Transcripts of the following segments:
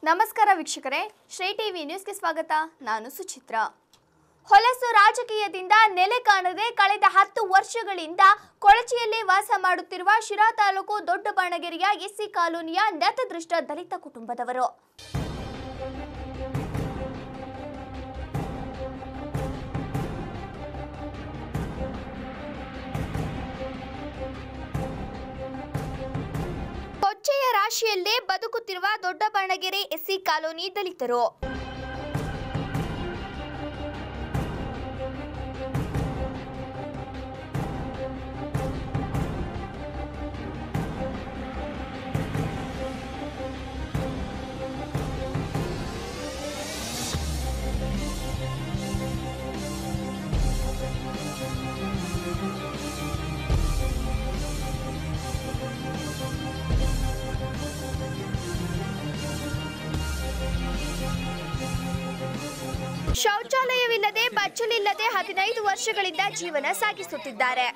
ನಮಸ್ಕಾರ ವೀಕ್ಷಕರೇ ಶ್ರೀ ಟಿವಿ ನ್ಯೂಸ್ಗೆ ಸ್ವಾಗತ ನಾನು ಸುಚಿತ್ರ ಹೊಲಸು ರಾಜಕೀಯದಿಂದ ನೆಲೆ ಕಾಣದೆ ಕಳೆದ ಹತ್ತು ವರ್ಷಗಳಿಂದ ಕೊಳಚೆಯಲ್ಲೇ ವಾಸ ಮಾಡುತ್ತಿರುವ ಶಿರಾ ತಾಲೂಕು ದೊಡ್ಡ ಬಾಣಗೆರೆಯ ಎಸ್ಸಿ ಕಾಲೋನಿಯ ನತದೃಷ್ಟ ದಲಿತ ಕುಟುಂಬದವರು ಕೊಚ್ಚೆಯ ರಾಶಿಯಲ್ಲೇ ಬದುಕುತ್ತಿರುವ ದೊಡ್ಡ ಬಾಣಗೆರೆ ಎಸ್ಸಿ ಕಾಲೋನಿ ದಲಿತರು ಶೌಚಾಲಯವಿಲ್ಲದೆ ಬಚ್ಚಲಿಲ್ಲದೆ ಹದಿನೈದು ವರ್ಷಗಳಿಂದ ಜೀವನ ಸಾಗಿಸುತ್ತಿದ್ದಾರೆ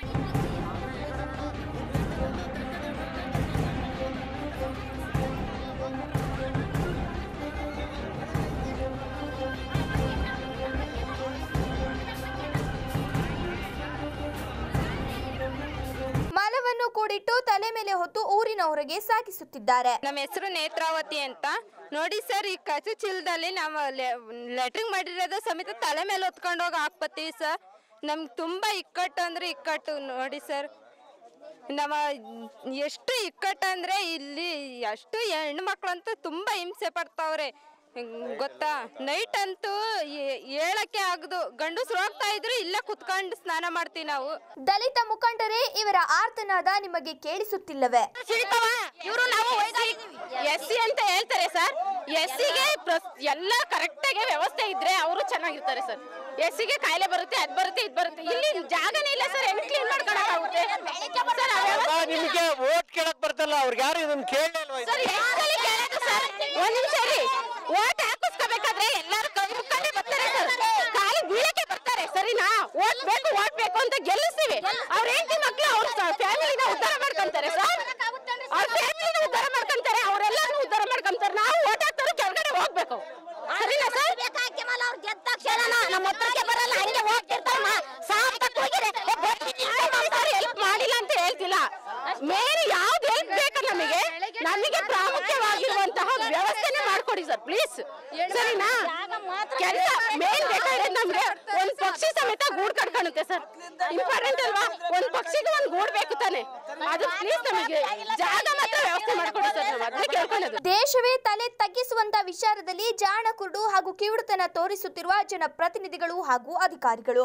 ಮಲವನ್ನು ಕೂಡಿಟ್ಟು ತಲೆ ಮೇಲೆ ಹೊತ್ತು ಊರಿನ ಹೊರಗೆ ಸಾಗಿಸುತ್ತಿದ್ದಾರೆ ನಮ್ಮ ಹೆಸರು ನೇತ್ರಾವತಿ ಅಂತ ನೋಡಿ ಸರ್ ಈ ಕಸು ಚೀಲದಲ್ಲಿ ನಾವು ಲೆಟ್ರಿಂಗ್ ಮಾಡಿರೋದು ಸಮೇತ ತಲೆ ಮೇಲೆ ಹೊತ್ಕೊಂಡು ಹೋಗಿ ಹಾಕ್ಬತ್ತೀವಿ ಸರ್ ನಮ್ಗೆ ತುಂಬ ಇಕ್ಕಟ್ಟು ಅಂದ್ರೆ ಇಕ್ಕಟ್ಟು ನೋಡಿ ಸರ್ ನಮ್ಮ ಎಷ್ಟು ಇಕ್ಕಟ್ಟು ಅಂದ್ರೆ ಇಲ್ಲಿ ಅಷ್ಟು ಹೆಣ್ಣು ಮಕ್ಳಂತೂ ತುಂಬ ಹಿಂಸೆ ಪಡ್ತಾವ್ರೆ ಹ್ಮ್, ಗೊತ್ತಾ ನೈಟ್ ಅಂತೂ ಏ- ಹೇಳಕ್ಕೆ ಆಗದು ಗಂಡಸ್ರು ಹೋಗ್ತಾ ಇದ್ರು ಇಲ್ಲೇ ಕುತ್ಕೊಂಡು ಸ್ನಾನ ಮಾಡ್ತೀವಿ ನಾವು ದಲಿತ ಮುಖಂಡರೇ ಇವರ ಆರ್ತನಾದ ನಿಮಗೆ ಕೇಳಿಸುತ್ತಿಲ್ಲವೇ ಇವರು ನಾವು ಎಸ್ ಸಿ ಅಂತ ಹೇಳ್ತಾರೆ ಸರ್ ಎಸ್ ಸಿಗೆ ಎಲ್ಲ ಕರೆಕ್ಟಾಗಿ ವ್ಯವಸ್ಥೆ ಇದ್ರೆ ಅವರು ಚೆನ್ನಾಗಿರ್ತಾರೆ ಸರ್ ಎಸ್ ಸಿಗೆ ಕಾಯಿಲೆ ಬರುತ್ತೆ ಅದ್ ಬರುತ್ತೆ ಇದ್ ಬರುತ್ತೆ ಇಲ್ಲಿ ಜಾಗನೇ ಇಲ್ಲ ಸರ್ ಹೆಂಗ್ ಕ್ಲೀನ್ ಮಾಡ್ಕೊಳಕ್ಕಾಗುತ್ತೆ ಸರ್ ಆ ವ್ಯವಸ್ಥೆ ಅಪ್ಪ, ನಿಮ್ಗೆ ಓಟ್ ಕೇಳಕ್ ಬರ್ತಲ್ಲ ಅವ್ರಿಗೆ ಯಾರು ಇದನ್ನ ಕೇಳಲಿಲ್ವಾ ಸರ್ ಎಷ್ಟ್ ಸಲ ಕೇಳೋದು ಸರ್ ಒಂದ್ ನಿಮಿಷ ರೀ ಓಟ್ ಹಾಕಿಸ್ಕೋಬೇಕಾದ್ರೆ ಎಲ್ಲಾರು ಕೈ ಮುಕ್ಕಂಡೆ ಬರ್ತಾರೆ ಸರ್ ಕಾಲಿ ಬೀಳಕ್ಕೆ ಬರ್ತಾರೆ ಸರಿನಾ ಓಟ್ ಬೇಕು ಓಟ್ ಬೇಕು ಅಂತ ಗೆಲ್ಲಿಸ್ತೀವಿ ಅವ್ರ ಹೆಂಡತಿ ಮಕ್ಳು ಅವ್ರ ಫ್ಯಾಮಿಲಿನ ಉದ್ಧಾರ ಮಾಡ್ಕೊಂತಾರೆ ಸರ್ ಅವ್ರ ಫ್ಯಾಮಿಲಿನ ಉದ್ಧಾರ ಮಾಡ್ಕೊಂತಾರೆ ಅವರೆಲ್ಲರೂ ಉದ್ಧಾರ ಮಾಡ್ಕೊಂತಾರೆ ನಾವು ಓಟ್ ಹಾಕ್ತಾರೆ ಕೆಳಗಡೆ ಹೋಗ್ಬೇಕು ಸರಿನಾ ಸರ್ ನಮ್ಮ ಹತ್ರಕ್ಕೆ ಬರಲ್ಲ ಹಂಗೆ ಹೋಗ್ತಿರ್ತಾರಮ್ಮ ಸಾರ್ಥಕ್ ಹೋಗಿದೆ ಹೆಲ್ಪ್ ಮಾಡಿಲ್ಲ ಅಂತ ಹೇಳ್ತಿಲ್ಲ ಮೇನ್ ಯಾವ್ದು ಹೆಲ್ಪ್ ಬೇಕು ನಮಗೆ ನಮಗೆ ಪ್ರಾಮುಖ್ಯವಾಗಿರುವಂತಹ ವ್ಯವಸ್ಥೆನೆ ಮಾಡ್ಕೊಡಿ ಸರ್ ಪ್ಲೀಸ್ ಸರಿನಾ ಕೆಲಸ ಮೇನ್ ಬೇಕಾಗಿರೋದು ನಮ್ಗೆ ಒಂದ್ ಪಕ್ಷಿ ಸಮೇತ ಗೂಡ್ ಕಟ್ಕೊಳುತ್ತೆ ಸರ್ ಇಂಪಾರ್ಟೆಂಟ್ ಅಲ್ವಾ ಒಂದ್ ಪಕ್ಷಿಗೆ ಒಂದ್ ಗೂಡ್ ಬೇಕು ತಾನೆ ಅದು ಪ್ಲೀಸ್ ನಮಗೆ ಜಾಗ ಮಾತ್ರ ವ್ಯವಸ್ಥೆ ಮಾಡ್ಕೊಡಿ ಸರ್ ನಾವು ಅದನ್ನೇ ಕೇಳ್ಕೊಳ್ಳೋದು ದೇಶವೇ ತಲೆ ತಗ್ಗಿಸುವಂತ ವಿಚಾರದಲ್ಲಿ ಜಾಣ ಕುರುಡು ಹಾಗೂ ಕಿವುಡುತನ ತೋರಿಸುತ್ತಿರುವ ಜನಪ್ರತಿನಿಧಿಗಳು ಹಾಗೂ ಅಧಿಕಾರಿಗಳು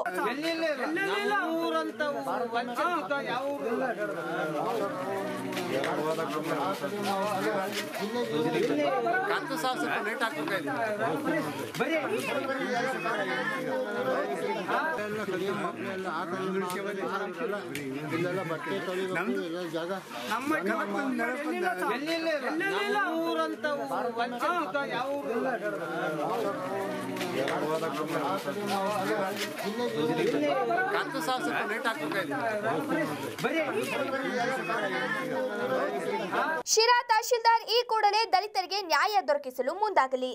ಕಂತು ಸಾಲ ಸ್ವಲ್ಪ ಲೇಟ್ ಆಗ್ಬೇಕಾಯ್ತು ಇಲ್ಲೆಲ್ಲ ಬಟ್ಟೆ ತೊಳಿಬೇಕು ಎಲ್ಲ ಜಾಗ ಕಂತು ಸಾಲ ಸ್ವಲ್ಪ ಲೇಟ್ ಆಗ್ಬೇಕಾಯ್ತು ಶಿರಾ ತಹಶೀಲ್ದಾರ್ ಈ ಕೂಡಲೇ ದಲಿತರಿಗೆ ನ್ಯಾಯ ದೊರಕಿಸಲು ಮುಂದಾಗಲಿ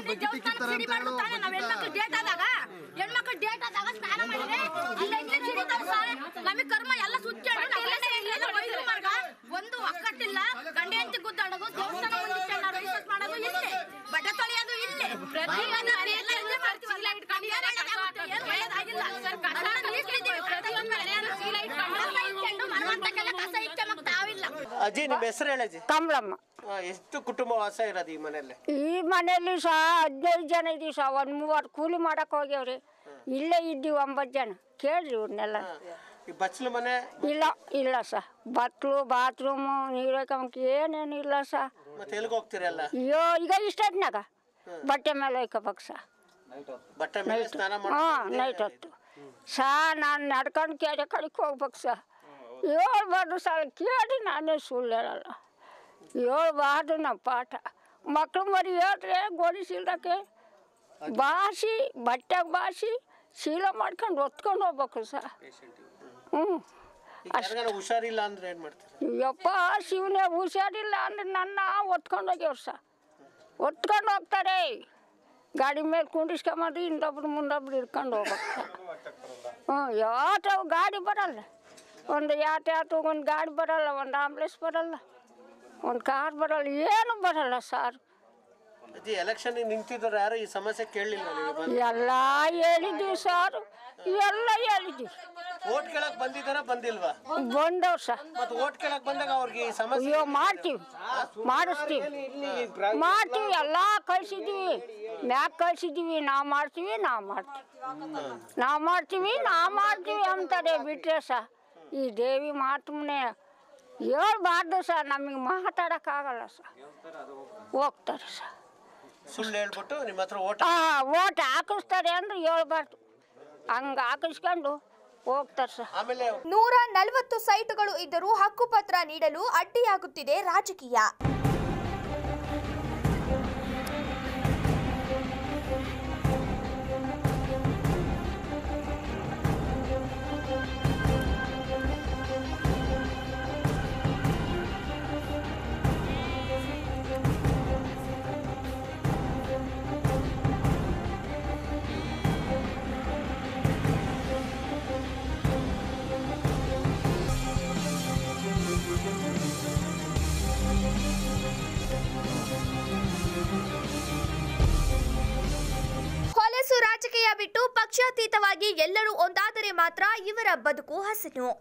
ಹೆಣ್ಮಕ್ಳು ಡೇಟ್ ಆದಾಗ ಸ್ನಾನ ಮಾಡಿದ್ರೆ ಇಲ್ಲ ಇಲ್ಲೇ ಸಿಡಿತಾರೆ ಸರ್. ನಮಗೆ ಕರ್ಮ ಎಲ್ಲ ಸುಚ್ಚಾಡಿ ನಾವೆಲ್ಲ ಇಲ್ಲೆಲ್ಲ ಬೈದ್ರು ಮಾರ್ಗ. ಒಂದು ಒಕ್ಕಟ್ಟಿಲ್ಲ ಗಂಡ ಹೆಂಡತಿ ಗುದ್ದಾಡೋದು ದೇವಸ್ಥಾನ ಮುಂದೆ ಚೆನ್ನ ರೈಸಸ್ ಮಾಡೋದು ಇಲ್ಲೇ ಬಟ್ಟೆ ತೊಳೆಯೋದು ಇಲ್ಲೇ ಪ್ರತಿಯೊಂದು ಮನೆಯಲ್ಲ ಇಲ್ಲೇ ಚೀಲ ಇಟ್ಕೊಂಡು ಏನ್ ಹೇಳೋಕ್ಕಾಗುತ್ತೆ? ಏನ್ ಒಳ್ಳೇದಾಗಿಲ್ಲ. ಕಸ ನೀಗ್ಲಿದ್ದೀವಿ. ಪ್ರತಿಯೊಂದು ಮನೆಯಲ್ಲೂ ಚೀಲ ಇಟ್ಕೊಂಡು ಕಸ ಇಟ್ಕೊಂಡು ಮನ್ವಂತಕ್ಕೆಲ್ಲ ಕಸ ಇಟ್ಕೊಂಬಕ್ ತಾವಿಲ್ಲ ಅಜ್ಜಿ ನಿಮ್ಮ ಹೆಸರು ಹೇಳಜ್ಜಿ ಕಮಲಮ್ಮ ಆ, ಎಷ್ಟು ಕುಟುಂಬ ವಾಸ ಇರೋದು ಈ ಮನೆಯಲ್ಲಿ ಈ ಮನೆಯಲ್ಲಿ ಸಹ ಹದಿನೈದು ಜನ ಇದೀವಿ ಸಹ ಒಂದು ಮೂವತ್ತು ಕೂಲಿ ಮಾಡಕ್ಕೆ ಹೋಗ್ಯಾವ್ರಿ ಇಲ್ಲೇ ಇದ್ದೀವಿ ಒಂಬತ್ತು ಜನ ಕೇಳ್ರಿ ಇವ್ರನ್ನೆಲ್ಲ ಈ ಬಚ್ಚಲು ಮನೆ ಇಲ್ಲ ಇಲ್ಲ ಸಹ ಬತ್ಲು ಬಾತ್ರೂಮು ನೀರಕ್ಕೆ ಏನೇನು ಇಲ್ಲ ಸಹ ಮತ್ತೆ ಎಲ್ಲಿಗೆ ಹೋಗ್ತೀರಲ್ಲ ಅಯ್ಯೋ ಈಗ ಇಷ್ಟೊತ್ನಾಗ ಬಟ್ಟೆ ಮೇಲೆ ಒಯ್ಕೋಬೇಕು ಸಹ ಬಟ್ಟೆ ಮೇಲೆ ಸ್ನಾನ ಹಾಂ ಮಾಡಿ ನೈಟ್ ಹೊತ್ತು ಸಹ ನಾನು ನಡ್ಕೊಂಡು ಕೆರೆ ಕಡೆಗೆ ಹೋಗ್ಬೇಕು ಸಹ ಹೇಳ್ಬಾರ್ದು ಸಹ ಕೇಳಿ ನಾನೇ ಸುಳ್ಳು ಹೇಳಲ್ಲ ಹೇಳ್ಬಾರ್ದು ನಮ್ಮ ಪಾಠ ಮಕ್ಳು ಮರಿ ಹೇಳ್ರೆ ಗೋಧಿ ಚೀಲಕ್ಕೆ ಬಾಸಿ ಬಟ್ಟೆಗೆ ಬಾಸಿ ಚೀಲ ಮಾಡ್ಕೊಂಡು ಹೊತ್ಕೊಂಡು ಹೋಗ್ಬೇಕು ಸಹ ಹ್ಞೂ ಈಗ ಯಾರಿಗಾರ ಹುಷಾರಿಲ್ಲ ಅಂದ್ರೆ ಏನ್ ಮಾಡ್ತೀರಾ ಯಪ್ಪ ಶಿವನೇ ಹುಷಾರಿಲ್ಲ ಅಂದ್ರೆ ನನ್ನ ಹೊತ್ಕೊಂಡು ಹೋಗ್ಯವ್ರು ಸಹ ಒತ್ಕೊಂಡು ಹೋಗ್ತಾರೆ ಗಾಡಿ ಮೇಲೆ ಕುಂಡಿಸ್ಕೊಂಬಂದು ಇನ್ನೊಬ್ರು ಮುಂದೊಬ್ರು ಹಿಡ್ಕೊಂಡು ಹೋಗ್ಬೇಕು ಹ್ಞೂ ಯಾವತ್ತು ಗಾಡಿ ಬರಲ್ಲ ಒಂದು ಯಾಟ್ ಯಾತು ಒಂದು ಗಾಡಿ ಬರಲ್ಲ ಒಂದು ಆಂಬ್ಲೆನ್ಸ್ ಬರಲ್ಲ ಒಂದು ಕಾರ್ ಬರಲ್ಲ ಏನು ಬರಲ್ಲ ಸರ್ ಅಜ್ಜಿ ಎಲೆಕ್ಷನ್ ನಿಂತಿದ್ರು ಯಾರು ಈ ಸಮಸ್ಯೆ ಕೇಳಲಿಲ್ಲ ನೀವು ಬಂದು ಎಲ್ಲ ಹೇಳಿದ್ದೀವಿ ಸರ್ ಎಲ್ಲ ಹೇಳಿದ್ದೀವಿ ಓಟ್ ಕೇಳಕ್ ಬಂದಿದ್ದಾರ ಬಂದಿಲ್ವಾ ಬಂದವ್ರು ಸರ್ ಮತ್ತೆ ಓಟ್ ಕೇಳಕ್ ಬಂದಾಗ ಅವ್ರಿಗೆ ಈ ಸಮಸ್ಯೆ ಅಯ್ಯೋ ಮಾಡ್ತೀವಿ ಮಾಡಿಸ್ತೀವಿ ಮಾಡ್ತೀವಿ ಎಲ್ಲ ಕಳ್ಸಿದ್ದೀವಿ ಮ್ಯಾಕ್ ಕಳ್ಸಿದ್ದೀವಿ ನಾವು ಮಾಡ್ತೀವಿ ನಾವು ಮಾಡ್ತೀವಿ ನಾವು ಮಾಡ್ತೀವಿ ನಾವು ಮಾಡ್ತೀವಿ ಅಂತಾರೆ ಬಿಟ್ರೆ ಸ ಈ ದೇವಿ ಮಾತಮ್ಮನೆ ಹೇಳ್ಬಾರ್ದು ಸರ್ ನಮಗೆ ಮಾತಾಡೋಕ್ಕಾಗಲ್ಲ ಸರ್ ಹೋಗ್ತಾರೆ ಸರ್ ಸುಳ್ಳು ಹೇಳ್ಬಿಟ್ಟು ನಿಮ್ಮ ಹತ್ರ ಓಟ್ ಹಾಂ ಓಟ್ ಹಾಕಿಸ್ತಾರೆ ಅಂದ್ರೆ ಹೇಳ್ಬಾರ್ದು ಹಂಗೆ ಹಾಕಿಸ್ಕೊಂಡು ಹೋಗ್ತಾರೆ ಸರ್ ಆಮೇಲೆ ನೂರ ನಲವತ್ತು ಸೈಟುಗಳು ಇದ್ದರೂ ಹಕ್ಕುಪತ್ರ ನೀಡಲು ಅಡ್ಡಿಯಾಗುತ್ತಿದೆ ರಾಜಕೀಯ ಹೊಲಸು ರಾಜಕೀಯ ಬಿಟ್ಟು ಪಕ್ಷಾತೀತವಾಗಿ ಎಲ್ಲರೂ ಒಂದಾದರೆ ಮಾತ್ರ ಇವರ ಬದುಕು ಹಸನು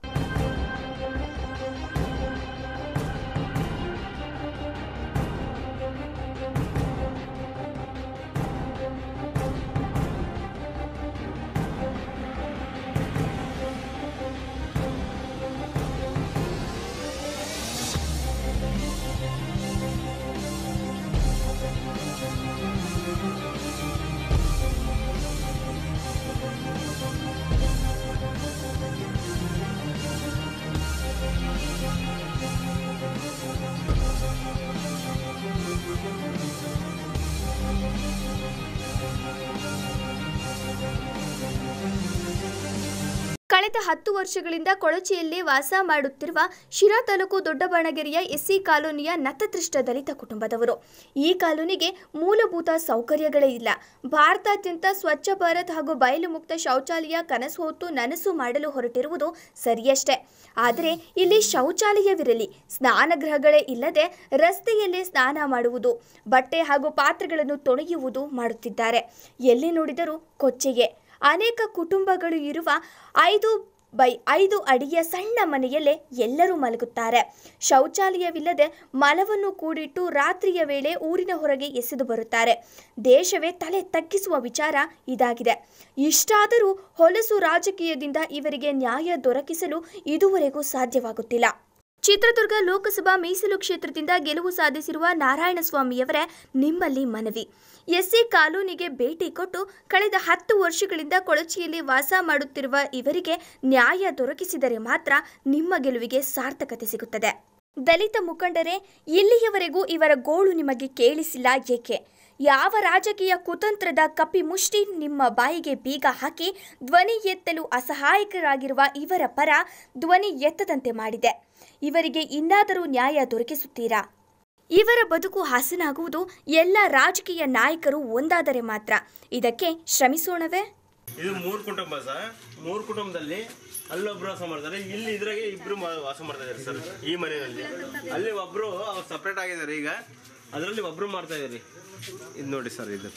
ಕಳೆದ ಹತ್ತು ವರ್ಷಗಳಿಂದ ಕೊಳಚೆಯಲ್ಲಿ ವಾಸ ಮಾಡುತ್ತಿರುವ ಶಿರಾ ತಾಲೂಕು ದೊಡ್ಡಬಾಣಗೆರೆಯ ಎಸ್ಸಿ ಕಾಲೋನಿಯ ನತದೃಷ್ಟ ದಲಿತ ಕುಟುಂಬದವರು ಈ ಕಾಲೋನಿಗೆ ಮೂಲಭೂತ ಸೌಕರ್ಯಗಳೇ ಇಲ್ಲ ಭಾರತಾದ್ಯಂತ ಸ್ವಚ್ಛ ಭಾರತ್ ಹಾಗೂ ಬಯಲು ಮುಕ್ತ ಶೌಚಾಲಯ ಕನಸು ಹೊತ್ತು ನನಸು ಮಾಡಲು ಹೊರಟಿರುವುದು ಸರಿಯಷ್ಟೇ ಆದರೆ ಇಲ್ಲಿ ಶೌಚಾಲಯವಿರಲಿ ಸ್ನಾನಗೃಹಗಳೇ ಇಲ್ಲದೆ ರಸ್ತೆಯಲ್ಲೇ ಸ್ನಾನ ಮಾಡುವುದು ಬಟ್ಟೆ ಹಾಗೂ ಪಾತ್ರೆಗಳನ್ನು ತೊಳೆಯುವುದು ಮಾಡುತ್ತಿದ್ದಾರೆ ಎಲ್ಲಿ ನೋಡಿದರೂ ಕೊಚ್ಚೆಯೇ ಅನೇಕ ಕುಟುಂಬಗಳು ಇರುವ ಐದು ಬೈ ಐದು ಅಡಿಯ ಸಣ್ಣ ಮನೆಯಲ್ಲೇ ಎಲ್ಲರೂ ಮಲಗುತ್ತಾರೆ ಶೌಚಾಲಯವಿಲ್ಲದೆ ಮಲವನ್ನು ಕೂಡಿಟ್ಟು ರಾತ್ರಿಯ ವೇಳೆ ಊರಿನ ಹೊರಗೆ ಎಸೆದು ಬರುತ್ತಾರೆ ದೇಶವೇ ತಲೆ ತಗ್ಗಿಸುವ ವಿಚಾರ ಇದಾಗಿದೆ ಇಷ್ಟಾದರೂ ಹೊಲಸು ರಾಜಕೀಯದಿಂದ ಇವರಿಗೆ ನ್ಯಾಯ ದೊರಕಿಸಲು ಇದುವರೆಗೂ ಸಾಧ್ಯವಾಗುತ್ತಿಲ್ಲ ಚಿತ್ರದುರ್ಗ ಲೋಕಸಭಾ ಮೀಸಲು ಕ್ಷೇತ್ರದಿಂದ ಗೆಲುವು ಸಾಧಿಸಿರುವ ನಾರಾಯಣಸ್ವಾಮಿಯವರೇ ನಿಮ್ಮಲ್ಲಿ ಮನವಿ ಎಸ್ಸಿ ಕಾಲೋನಿಗೆ ಭೇಟಿ ಕೊಟ್ಟು ಕಳೆದ ಹತ್ತು ವರ್ಷಗಳಿಂದ ಕೊಳಚಿಯಲ್ಲಿ ವಾಸ ಮಾಡುತ್ತಿರುವ ಇವರಿಗೆ ನ್ಯಾಯ ದೊರಕಿಸಿದರೆ ಮಾತ್ರ ನಿಮ್ಮ ಗೆಲುವಿಗೆ ಸಾರ್ಥಕತೆ ಸಿಗುತ್ತದೆ ದಲಿತ ಮುಖಂಡರೇ ಇಲ್ಲಿಯವರೆಗೂ ಇವರ ಗೋಳು ನಿಮಗೆ ಕೇಳಿಸಿಲ್ಲ ಏಕೆ ಯಾವ ರಾಜಕೀಯ ಕುತಂತ್ರದ ಕಪಿ ಮುಷ್ಟಿ ನಿಮ್ಮ ಬಾಯಿಗೆ ಬೀಗ ಹಾಕಿ ಧ್ವನಿ ಎತ್ತಲು ಅಸಹಾಯಕರಾಗಿರುವ ಇವರ ಪರ ಧ್ವನಿ ಎತ್ತದಂತೆ ಮಾಡಿದೆ ಇವರಿಗೆ ಇನ್ನಾದರೂ ನ್ಯಾಯ ದೊರಕಿಸುತ್ತೀರಾ ಇವರ ಬದುಕು ಹಸನಾಗುವುದು ಎಲ್ಲ ರಾಜಕೀಯ ನಾಯಕರು ಒಂದಾದರೆ ಮಾತ್ರ ಇದಕ್ಕೆ ಶ್ರಮಿಸೋಣವೇ ಇದು ಮೂರು ಕುಟುಂಬ ಸರ್ ಮೂರು ಕುಟುಂಬದಲ್ಲಿ ಅಲ್ಲೊಬ್ರು ವಾಸ ಮಾಡ್ತಾರೆ ಇಲ್ಲಿ ಇದ್ರಾಗೆ ಇಬ್ರು ಮ- ವಾಸ ಮಾಡ್ತಾ ಇದಾರೆ ಸರ್ ಈ ಮನೆಯಲ್ಲಿ ಅಲ್ಲಿ ಒಬ್ರು ಅವ್ರು ಸಪ್ರೇಟ್ ಆಗಿದ್ದಾರೆ ಈಗ ಅದರಲ್ಲಿ ಒಬ್ರು ಮಾಡ್ತಾ ಇದ್ದಾರೆ ಇದು ನೋಡಿ ಸರ್ ಇದು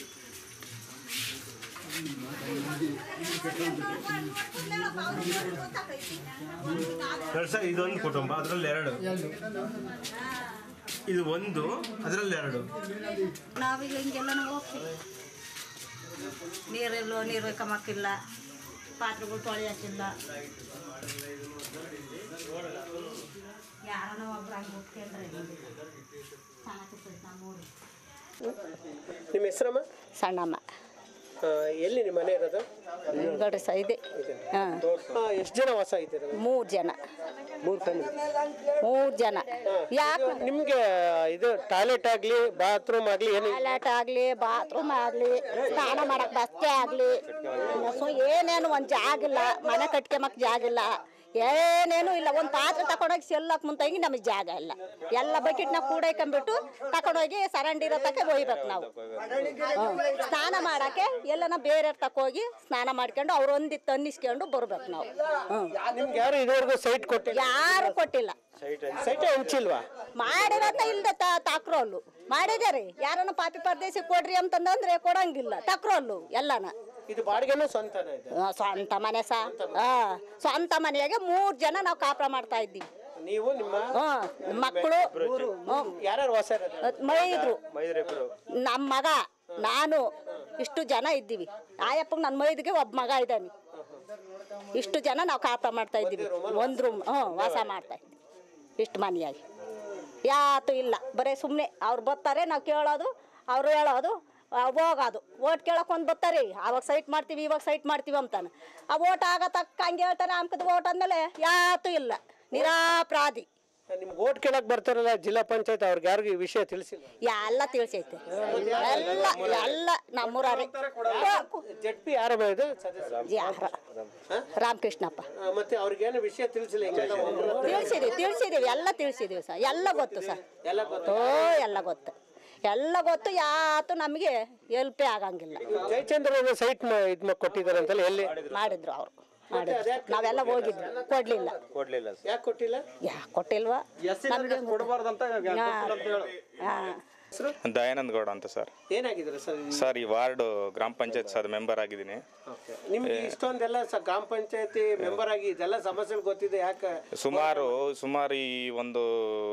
ನೋಡಿ ಸರ್ ಇದೊಂದು ಕುಟುಂಬ ಅದರಲ್ಲಿ ಎರಡು ಇದು ಒಂದು ಅದರಲ್ಲಿ ಎರಡು ನಾವೀಗ ಹಿಂಗೆಲ್ಲ ಹೋಗ್ತೀವಿ ನೀರೆಲ್ಲೋ ನೀರು ಬೇಕಮ್ಮಕ್ಕಿಲ್ಲ ಪಾತ್ರೆಗಳು ತೊಳೆಯೋಕ್ಕಿಲ್ಲ ಯಾರನ್ನ ಒಬ್ರು ಹಂಗೆ ಹೋಗ್ತೇನ್ರಿ ನಮ್ಮೂರು ನಿಮ್ಮ ಹೆಸರಮ್ಮ ಸಣ್ಣಮ್ಮ ಆ, ಎಲ್ಲಿ ನಿಮ್ಮ ಮನೆ ಇರೋದು ಗಡ್ರಿ ಸ ಇದೆ ಹಾಂ ಎಷ್ಟು ಜನ ವಾಸ ಇದ್ದೀರ ಮೂರು ಜನ ಮೂರು ಫ್ಯಾಮಿಲಿ ಮೂರು ಜನ ಯಾಕೆ ನಿಮ್ಗೆ ಇದು ಟಾಯ್ಲೆಟ್ ಆಗ್ಲಿ ಬಾತ್ರೂಮ್ ಆಗ್ಲಿ ಏನು ಟಾಯ್ಲೆಟ್ ಆಗಲಿ ಬಾತ್ರೂಮ್ ಆಗಲಿ ಸ್ನಾನ ಮಾಡಕ್ಕೆ ಬಸ್ತೆ ಆಗಲಿ ಏನೇನು ಒಂದು ಜಾಗ ಇಲ್ಲ ಮನೆ ಕಟ್ಕೊಂಬಕ್ ಜಾಗ ಇಲ್ಲ ಏನೇನು ಇಲ್ಲ ಒಂದು ಪಾತ್ರೆ ತಗೊಂಡೋಗಿ ಸೆಲ್ಲಕ್ಕೆ ಮುಂತಾಗಿ ನಮಗೆ ಜಾಗ ಇಲ್ಲ ಎಲ್ಲ ಬಕೆಟ್ನ ಕೂಡೈಕೊಂಬಿಟ್ಟು ತಗೊಂಡೋಗಿ ಸರಂಡಿರೋ ತಕ ಒಯ್ಬೇಕು ನಾವು ಹ್ಮ್. ಸ್ನಾನ ಮಾಡಕ್ಕೆ ಎಲ್ಲನ ಬೇರೆ ತಕೋಗಿ ಸ್ನಾನ ಮಾಡ್ಕೊಂಡು ಅವ್ರು ಒಂದಿತ್ತು ಅನ್ನಿಸ್ಕೊಂಡು ಬರ್ಬೇಕು ನಾವು ಹ್ಮ್. ನಿಮ್ಗೆ ಯಾರು ಇದುವರೆಗೂ ಸೈಟ್ ಕೊಟ್ಟಿಲ್ಲ ಯಾರು ಕೊಟ್ಟಿಲ್ಲ ಸೈಟೇ ಹಂಚಿಲ್ವಾ ಮಾಡಿರೋದ್ನ ಇಲ್ದೆ ತಕ್ರೋಲ್ಲು ಮಾಡಿದಾರೆ ಯಾರನ್ನ ಪಾಪಿ ಪರದೇಸಿ ಕೊಡ್ರಿ ಅಂತಂದ್ರೆ ಕೊಡಂಗಿಲ್ಲ ತಕ್ರೋಲ್ಲು ಎಲ್ಲನ ಇದು ಬಾಡಿಗೆನೂ ಸ್ವಂತನೇ ಇದೆ ಆ, ಸ್ವಂತ ಮನೆ ಸಾ ಆ, ಸ್ವಂತ ಮನೆಯಾಗೆ ಮೂರ್ ಜನ ನಾವು ಕಾಪುರ ಮಾಡ್ತಾ ಇದ್ದೀವಿ ನೀವು ನಿಮ್ಮ ಹ್ಮ್ ಮಕ್ಕಳು ಯಾರ್ಯಾರು ವಾಸ ಇರೋದು ಮೈದ್ರು ಮೈದ್ರಿಬ್ರು ನಮ್ಮ ಮಗ ನಾನು ಇಷ್ಟು ಜನ ಇದ್ದೀವಿ ಆಯಪ್ಪಗೆ ನನ್ನ ಮೈದಿಗೆ ಒಬ್ಬ ಮಗ ಇದ್ದಾನೆ ಇಷ್ಟು ಜನ ನಾವು ಕಾಪುರ ಮಾಡ್ತಾ ಇದ್ದೀವಿ ಒಂದು ರೂಮ್ ಹ್ಞೂ ವಾಸ ಮಾಡ್ತಾ ಇದ್ದೀವಿ ಇಷ್ಟು ಮನೆಯಾಗಿ ಯಾತು ಇಲ್ಲ ಬರೀ ಸುಮ್ಮನೆ ಅವ್ರು ಬರ್ತಾರೆ ನಾವು ಕೇಳೋದು ಅವ್ರು ಹೇಳೋದು ಆ, ಹೋಗೋದು ಓಟ್ ಕೇಳಕ್ಕೆ ಒಂದು ಬರ್ತಾರೆ ಅವಾಗ ಸೈಟ್ ಮಾಡ್ತೀವಿ ಇವಾಗ ಸೈಟ್ ಮಾಡ್ತೀವಿ ಅಂತಾನೆ ಆ ಓಟ್ ಆಗ ತಕ್ಕ ಹಂಗೆ ಹೇಳ್ತಾರೆ ಅಮ್ಕದ ಓಟ್ ಅಂದಮೇಲೆ ಯಾತು ಇಲ್ಲ ನಿರಾಪರಾಧಿ ನಿಮ್ಗೆ ಓಟ್ ಕೇಳಕ್ ಬರ್ತಾರಲ್ಲ ಜಿಲ್ಲಾ ಪಂಚಾಯತ್ ಅವ್ರಿಗೆ ಯಾರಿಗೂ ಈ ವಿಷಯ ತಿಳಿಸಿಲ್ಲ ಎಲ್ಲ ತಿಳಿಸೈತೆ ಎಲ್ಲ ಎಲ್ಲ ನಮ್ಮೂರೇ ಜೆಡ್ ಪಿ ಯಾರ ಇದು ಸದಸ್ಯ ಯಾರ ರಾಮಕೃಷ್ಣಪ್ಪ ಆ, ಮತ್ತೆ ಅವ್ರಿಗೇನು ವಿಷಯ ತಿಳಿಸಿಲ್ಲ ಹಿಂಗೆಲ್ಲ ಒಬ್ರು- ತಿಳಿಸಿದೀವಿ ತಿಳಿಸಿದೀವಿ ಎಲ್ಲ ತಿಳಿಸಿದೀವಿ ಸರ್ ಎಲ್ಲ ಗೊತ್ತು ಸರ್ ಎಲ್ಲ ಗೊತ್ತು ಓ ಎಲ್ಲ ಗೊತ್ತು ಎಲ್ಲ ಗೊತ್ತು ಯಾತು ನಮಗೆ ಎಲ್ಪೇ ಆಗಂಗಿಲ್ಲ ಜಯಚಂದ್ರ ಸೈಟ್ ಇದ್ ಮ- ಕೊಟ್ಟಿದ್ದಾರೆ ಅಂತಲ್ಲ ಎಲ್ಲಿ ಮಾಡಿದ್ರು ಅವರು ಮಾಡಿದ್ರು ನಾವೆಲ್ಲ ಹೋಗಿದ್ವಿ ಕೊಡ್ಲಿಲ್ಲ ಕೊಡ್ಲಿಲ್ಲ ಯಾಕೆ ಕೊಟ್ಟಿಲ್ಲ ಯಾ ಕೊಟ್ಟಿಲ್ವಾ ನಮ್ಗೆ ಕೊಡಬಾರ್ದಂತ ಹಾಂ ದಯಾನಂದ್ ಗೌಡ ಅಂತ ಸರ್ ಏನಾಗಿದ್ದಾರೆ ಸರ್ ಸರ್ ಈ ವಾರ್ಡ್ ಗ್ರಾಮ ಪಂಚಾಯತ್ ಸರ್ ಮೆಂಬರ್ ಆಗಿದ್ದೀನಿ ನಿಮ್ಗೆ ಇಷ್ಟೊಂದೆಲ್ಲ ಸ ಗ್ರಾಮ ಪಂಚಾಯತಿ ಮೆಂಬರ್ ಆಗಿ ಇದೆಲ್ಲ ಸಮಸ್ಯೆಗಳು ಗೊತ್ತಿದೆ ಯಾಕೆ ಸುಮಾರು ಸುಮಾರು ಈ ಒಂದು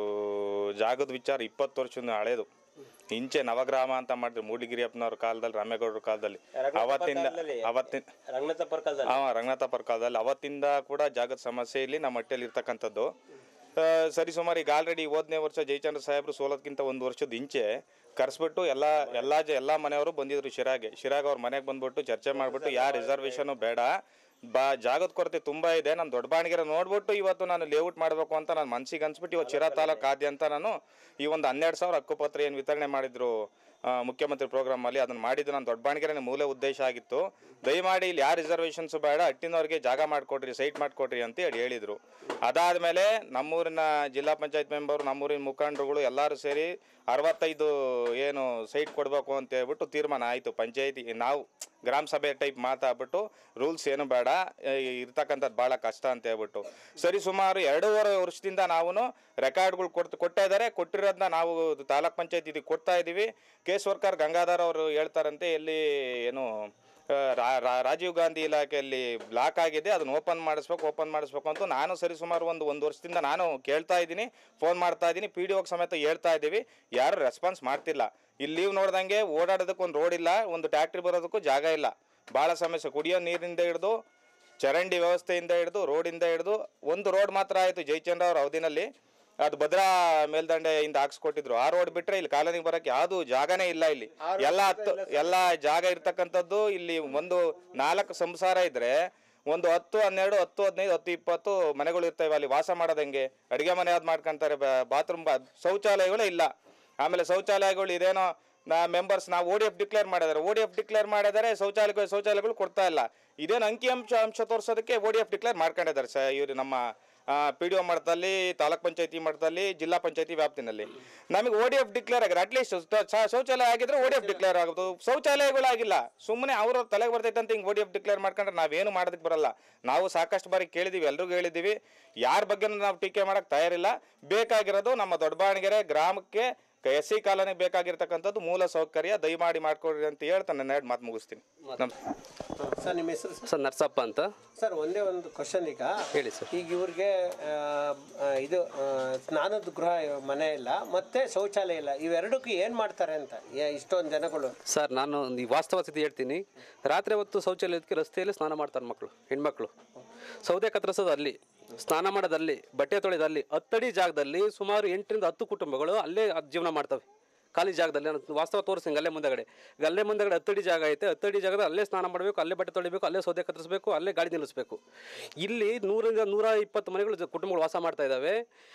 ಜಾಗದ ವಿಚಾರ ಇಪ್ಪತ್ತು ವರ್ಷದ ಹಳೇದು ಇಂಚೆ ನವಗ್ರಾಮ ಅಂತ ಮಾಡಿದ್ರು ಮೂಡಿಗಿರಿ ಅಪ್ಪನವ್ರ ಕಾಲದಲ್ಲಿ ರಾಮೇಗೌಡರ ಕಾಲದಲ್ಲಿ ಅವತ್ತಿಂದ ಅವತ್ತಿನ ರಂಗನಾಥ ಪರ್ಕಲ್ದಲ್ಲಿ ಹಾಂ ರಂಗನಾಥ ಕಾಲದಲ್ಲಿ ಅವತ್ತಿಂದ ಕೂಡ ಜಾಗದ ಸಮಸ್ಯೆ ಇಲ್ಲಿ ನಮ್ಮ ಹಟ್ಟಿಯಲ್ಲಿ ಇರ್ತಕ್ಕಂಥದ್ದು ಆ, ಸರಿ ಸುಮಾರು ಈಗ ಆಲ್ರೆಡಿ ಹೋದನೇ ವರ್ಷ ಜಯಚಂದ್ರ ಸಾಹೇಬರು ಸೋಲೋದ್ಕಿಂತ ಒಂದು ವರ್ಷದ ಇಂಚೆ ಕರೆಸ್ಬಿಟ್ಟು ಎಲ್ಲ ಎಲ್ಲ ಜ ಎಲ್ಲ ಮನೆಯವರು ಬಂದಿದ್ರು ಶಿರಾಗೆ ಶಿರಾಗ್ ಅವ್ರ ಮನೆಗೆ ಬಂದ್ಬಿಟ್ಟು ಚರ್ಚೆ ಮಾಡಿಬಿಟ್ಟು ಯಾವ ರಿಸರ್ವೇಷನು ಬೇಡ ಬಾ ಜಾಗದ ಕೊರತೆ ತುಂಬ ಇದೆ ನಾನು ದೊಡ್ಡ ಬಾಣಿಗೆರೆ ನೋಡ್ಬಿಟ್ಟು ಇವತ್ತು ನಾನು ಲೇಔಟ್ ಮಾಡಬೇಕು ಅಂತ ನಾನು ಮನ್ಸಿಗೆ ಅನ್ಸ್ಬಿಟ್ಟು ಇವತ್ತು ಶಿರಾ ತಾಲೂಕು ಆದ್ಯಂತ ನಾನು ಈ ಒಂದು ಹನ್ನೆರಡು ಸಾವಿರ ಹಕ್ಕುಪತ್ರ ಏನು ವಿತರಣೆ ಮಾಡಿದ್ರು ಆ, ಮುಖ್ಯಮಂತ್ರಿ ಪ್ರೋಗ್ರಾಮಲ್ಲಿ ಅದನ್ನು ಮಾಡಿದ್ದು ನಾನು ದೊಡ್ಡ ಬಾಣಿಗೆರೆ ಮೂಲ ಉದ್ದೇಶ ಆಗಿತ್ತು ದಯಮಾಡಿ ಇಲ್ಲಿ ಯಾವ ರಿಸರ್ವೇಷನ್ಸ್ ಬೇಡ ಹಟ್ಟಿನವ್ರಿಗೆ ಜಾಗ ಮಾಡಿಕೊಡ್ರಿ ಸೈಟ್ ಮಾಡಿಕೊಡ್ರಿ ಅಂತ ಹೇಳಿ ಹೇಳಿದರು ಅದಾದಮೇಲೆ ನಮ್ಮೂರಿನ ಜಿಲ್ಲಾ ಪಂಚಾಯತ್ ಮೆಂಬರು ನಮ್ಮೂರಿನ ಮುಖಂಡರುಗಳು ಎಲ್ಲರೂ ಸೇರಿ ಅರವತ್ತೈದು ಏನು ಸೈಟ್ ಕೊಡಬೇಕು ಅಂತ ಹೇಳ್ಬಿಟ್ಟು ತೀರ್ಮಾನ ಆಯಿತು ಪಂಚಾಯತಿ ನಾವು ಗ್ರಾಮ ಸಭೆ ಟೈಪ್ ಮಾತಾಡ್ಬಿಟ್ಟು ರೂಲ್ಸ್ ಏನು ಬೇಡ ಏ, ಇರ್ತಕ್ಕಂಥದ್ದು ಭಾಳ ಕಷ್ಟ ಅಂತ ಹೇಳ್ಬಿಟ್ಟು ಸರಿ ಸುಮಾರು ಎರಡೂವರೆ ವರ್ಷದಿಂದ ನಾವು ರೆಕಾರ್ಡ್ಗಳು ಕೊಡ್ತು ಕೊಡ್ತಾ ಇದ್ದಾರೆ ಕೊಟ್ಟಿರೋದನ್ನ ನಾವು ತಾಲೂಕ್ ಪಂಚಾಯತ್ ಇದಕ್ಕೆ ಕೊಡ್ತಾ ಇದ್ದೀವಿ ಕೇಸ್ ವರ್ಕರ್ ಗಂಗಾಧರ್ ಅವರು ಹೇಳ್ತಾರಂತೆ ಎಲ್ಲಿ ಏನು ಆ, ರಾ- ರಾ- ರಾಜೀವ್ ಗಾಂಧಿ ಇಲಾಖೆಯಲ್ಲಿ ಬ್ಲಾಕ್ ಆಗಿದೆ ಅದನ್ನ ಓಪನ್ ಮಾಡಿಸ್ಬೇಕು ಓಪನ್ ಮಾಡಿಸ್ಬೇಕು ಅಂತ ನಾನು ಸರಿ ಸುಮಾರು ಒಂದು ಒಂದು ವರ್ಷದಿಂದ ನಾನು ಕೇಳ್ತಾ ಇದ್ದೀನಿ ಫೋನ್ ಮಾಡ್ತಾ ಇದ್ದೀನಿ ಪಿ ಡಿ ಒಗೆ ಸಮೇತ ಹೇಳ್ತಾ ಇದ್ದೀವಿ ಯಾರು ರೆಸ್ಪಾನ್ಸ್ ಮಾಡ್ತಿಲ್ಲ ಇಲ್ಲಿ ನೀವು ನೋಡ್ದಂಗೆ ಓಡಾಡೋದಕ್ಕೆ ಒಂದು ರೋಡ್ ಇಲ್ಲ ಒಂದು ಟ್ಯಾಕ್ಟ್ರಿ ಬರೋದಕ್ಕೂ ಜಾಗ ಇಲ್ಲ ಭಾಳ ಸಮಸ್ಯೆ ಕುಡಿಯೋ ನೀರಿನಿಂದ ಹಿಡಿದು ಚರಂಡಿ ವ್ಯವಸ್ಥೆಯಿಂದ ಹಿಡಿದು ರೋಡಿಂದ ಹಿಡಿದು ಒಂದು ರೋಡ್ ಮಾತ್ರ ಆಯಿತು ಜಯಚಂದ್ರ ಅವ್ರ ಅವಧಿನಲ್ಲಿ ಅದು ಭದ್ರಾ ಮೇಲ್ದಂಡೆಯಿಂದ ಹಾಕ್ಸ್ಕೊಟ್ಟಿದ್ರು ಆ ರೋಡ್ ಬಿಟ್ರೆ ಇಲ್ಲಿ ಕಾಲೋನಿಗೆ ಬರಕ್ಕೆ ಯಾವುದು ಜಾಗನೇ ಇಲ್ಲ ಇಲ್ಲಿ ಎಲ್ಲ ಹತ್ತು ಎಲ್ಲ ಜಾಗ ಇರ್ತಕ್ಕಂಥದ್ದು ಇಲ್ಲಿ ಒಂದು ನಾಲ್ಕು ಸಂಸಾರ ಇದ್ರೆ ಒಂದು ಹತ್ತು ಹನ್ನೆರಡು ಹತ್ತು ಹದಿನೈದು ಹತ್ತು ಇಪ್ಪತ್ತು ಮನೆಗಳು ಇರ್ತವೆ ಅಲ್ಲಿ ವಾಸ ಮಾಡೋದಂಗೆ ಅಡುಗೆ ಮನೆ ಯಾವ್ದು ಮಾಡ್ಕೊಂತಾರೆ ಬಾತ್ರೂಮ್ ಶೌಚಾಲಯಗಳೇ ಇಲ್ಲ ಆಮೇಲೆ ಶೌಚಾಲಯಗಳು ಇದೇನೋ ನಾ ಮೆಂಬರ್ಸ್ ನಾವು ಓ ಡಿ ಎಫ್ ಡಿಕ್ಲೇರ್ ಮಾಡಿದ್ದಾರೆ ಓ ಡಿ ಎಫ್ ಡಿಕ್ಲೇರ್ ಮಾಡಿದರೆ ಶೌಚಾಲಯಗಳು ಶೌಚಾಲಯಗಳು ಕೊಡ್ತಾ ಇಲ್ಲ ಇದೇನು ಅಂಕಿ ಅಂಶ ಅಂಶ ತೋರಿಸೋದಕ್ಕೆ ಓ ಡಿ ಎಫ್ ಡಿಕ್ಲೇರ್ ಮಾಡ್ಕೊಂಡಿದ್ದಾರೆ ಸ ಇವರು ನಮ್ಮ ಪಿ ಡಿ ಒ ಮಟ್ಟದಲ್ಲಿ ತಾಲೂಕ್ ಪಂಚಾಯತಿ ಮಟ್ಟದಲ್ಲಿ ಜಿಲ್ಲಾ ಪಂಚಾಯತಿ ವ್ಯಾಪ್ತಿನಲ್ಲಿ ನಮಗೆ ಓ ಡಿ ಎಫ್ ಡಿಕ್ಲೇರ್ ಆಗಿದೆ ಅಟ್ಲೀಸ್ಟ್ ಶೌಚಾಲಯ ಆಗಿದ್ರೆ ಓ ಡಿ ಎಫ್ ಡಿಕ್ಲೇರ್ ಆಗೋದು ಶೌಚಾಲಯಗಳಾಗಿಲ್ಲ ಸುಮ್ಮನೆ ಅವ್ರ ತಲೆಗೆ ಬರ್ತೈತೆ ಅಂತ ಹಿಂಗೆ ಓ ಡಿ ಎಫ್ ಡಿಕ್ಲೇರ್ ಮಾಡ್ಕೊಂಡ್ರೆ ನಾವೇನು ಮಾಡೋದಕ್ಕೆ ಬರಲ್ಲ ನಾವು ಸಾಕಷ್ಟು ಬಾರಿ ಕೇಳಿದ್ದೀವಿ ಎಲ್ರಿಗೂ ಹೇಳಿದ್ದೀವಿ ಯಾರ ಬಗ್ಗೆ ನಾವು ಟೀಕೆ ಮಾಡೋಕ್ಕೆ ತಯಾರಿಲ್ಲ ಬೇಕಾಗಿರೋದು ನಮ್ಮ ದೊಡ್ಡಬಾಣಿಗೆರೆ ಗ್ರಾಮಕ್ಕೆ ಎಸ್ ಸಿ ಕಾಲೋನಿಗೆ ಬೇಕಾಗಿರ್ತಕ್ಕಂಥದ್ದು ಮೂಲ ಸೌಕರ್ಯ ದಯಮಾಡಿ ಮಾಡ್ಕೊಡ್ರಿ ಅಂತ ಹೇಳ್ತಾ ನನ್ನ ಎರಡು ಮಾತು ಮುಗಿಸ್ತೀನಿ ನಮಸ್ತೆ ಸರ್ ನಿಮ್ಮ ಹೆಸರು ಸರ್ ಸರ್ ನರ್ಸಪ್ಪ ಅಂತ ಸರ್ ಒಂದೇ ಒಂದು ಕ್ವಶನ್ ಈಗ ಹೇಳಿ ಸರ್ ಈಗ ಇವ್ರಿಗೆ ಆ, ಆ, ಇದು ಆ, ಸ್ನಾನದ ಗೃಹ ಮನೆ ಇಲ್ಲ ಮತ್ತೆ ಶೌಚಾಲಯ ಇಲ್ಲ ಇವೆರಡಕ್ಕೂ ಏನು ಮಾಡ್ತಾರೆ ಅಂತ ಏ- ಇಷ್ಟೊಂದು ಜನಗಳು ಸರ್ ನಾನು ಈ ವಾಸ್ತವ ಸ್ಥಿತಿ ಹೇಳ್ತೀನಿ ರಾತ್ರಿ ಹೊತ್ತು ಶೌಚಾಲಯಕ್ಕೆ ರಸ್ತೆಯಲ್ಲಿ ಸ್ನಾನ ಮಾಡ್ತಾರೆ ಮಕ್ಕಳು ಹೆಣ್ಮಕ್ಳು ಸೌದೆ ಕತ್ತರಿಸೋದು ಅಲ್ಲಿ ಸ್ನಾನ ಮಾಡೋದು ಅಲ್ಲಿ ಬಟ್ಟೆ ತೊಳೆಯೋದು ಅಲ್ಲಿ ಹತ್ತಡಿ ಜಾಗದಲ್ಲಿ ಸುಮಾರು ಎಂಟರಿಂದ ಹತ್ತು ಕುಟುಂಬಗಳು ಅಲ್ಲೇ ಅದ್ ಜೀವನ ಮಾಡ್ತವೆ ಖಾಲಿ ಜಾಗದಲ್ಲಿ ನಾನು ವಾಸ್ತವ ತೋರಿಸ್ತೀನಿ ಅಲ್ಲೇ ಮುಂದಗಡೆ ಈಗ ಅಲ್ಲೇ ಮುಂದಗಡೆ ಹತ್ತಡಿ ಜಾಗ ಐತೆ ಹತ್ತಡಿ ಜಾಗದಲ್ಲಿ ಅಲ್ಲೇ ಸ್ನಾನ ಮಾಡಬೇಕು ಅಲ್ಲೇ ಬಟ್ಟೆ ತೊಳಿಬೇಕು ಅಲ್ಲೇ ಸೌದೆ ಕತ್ತರಿಸಬೇಕು ಅಲ್ಲೇ ಗಾಡಿ ನಿಲ್ಲಿಸಬೇಕು ಇಲ್ಲಿ ನೂರಿಂದ ನೂರ ಇಪ್ಪತ್ತು ಮನೆಗಳು ಜ- ಕುಟುಂಬಗಳು ವಾಸ ಮಾಡ್ತಾ ಇದ್ದಾವೆ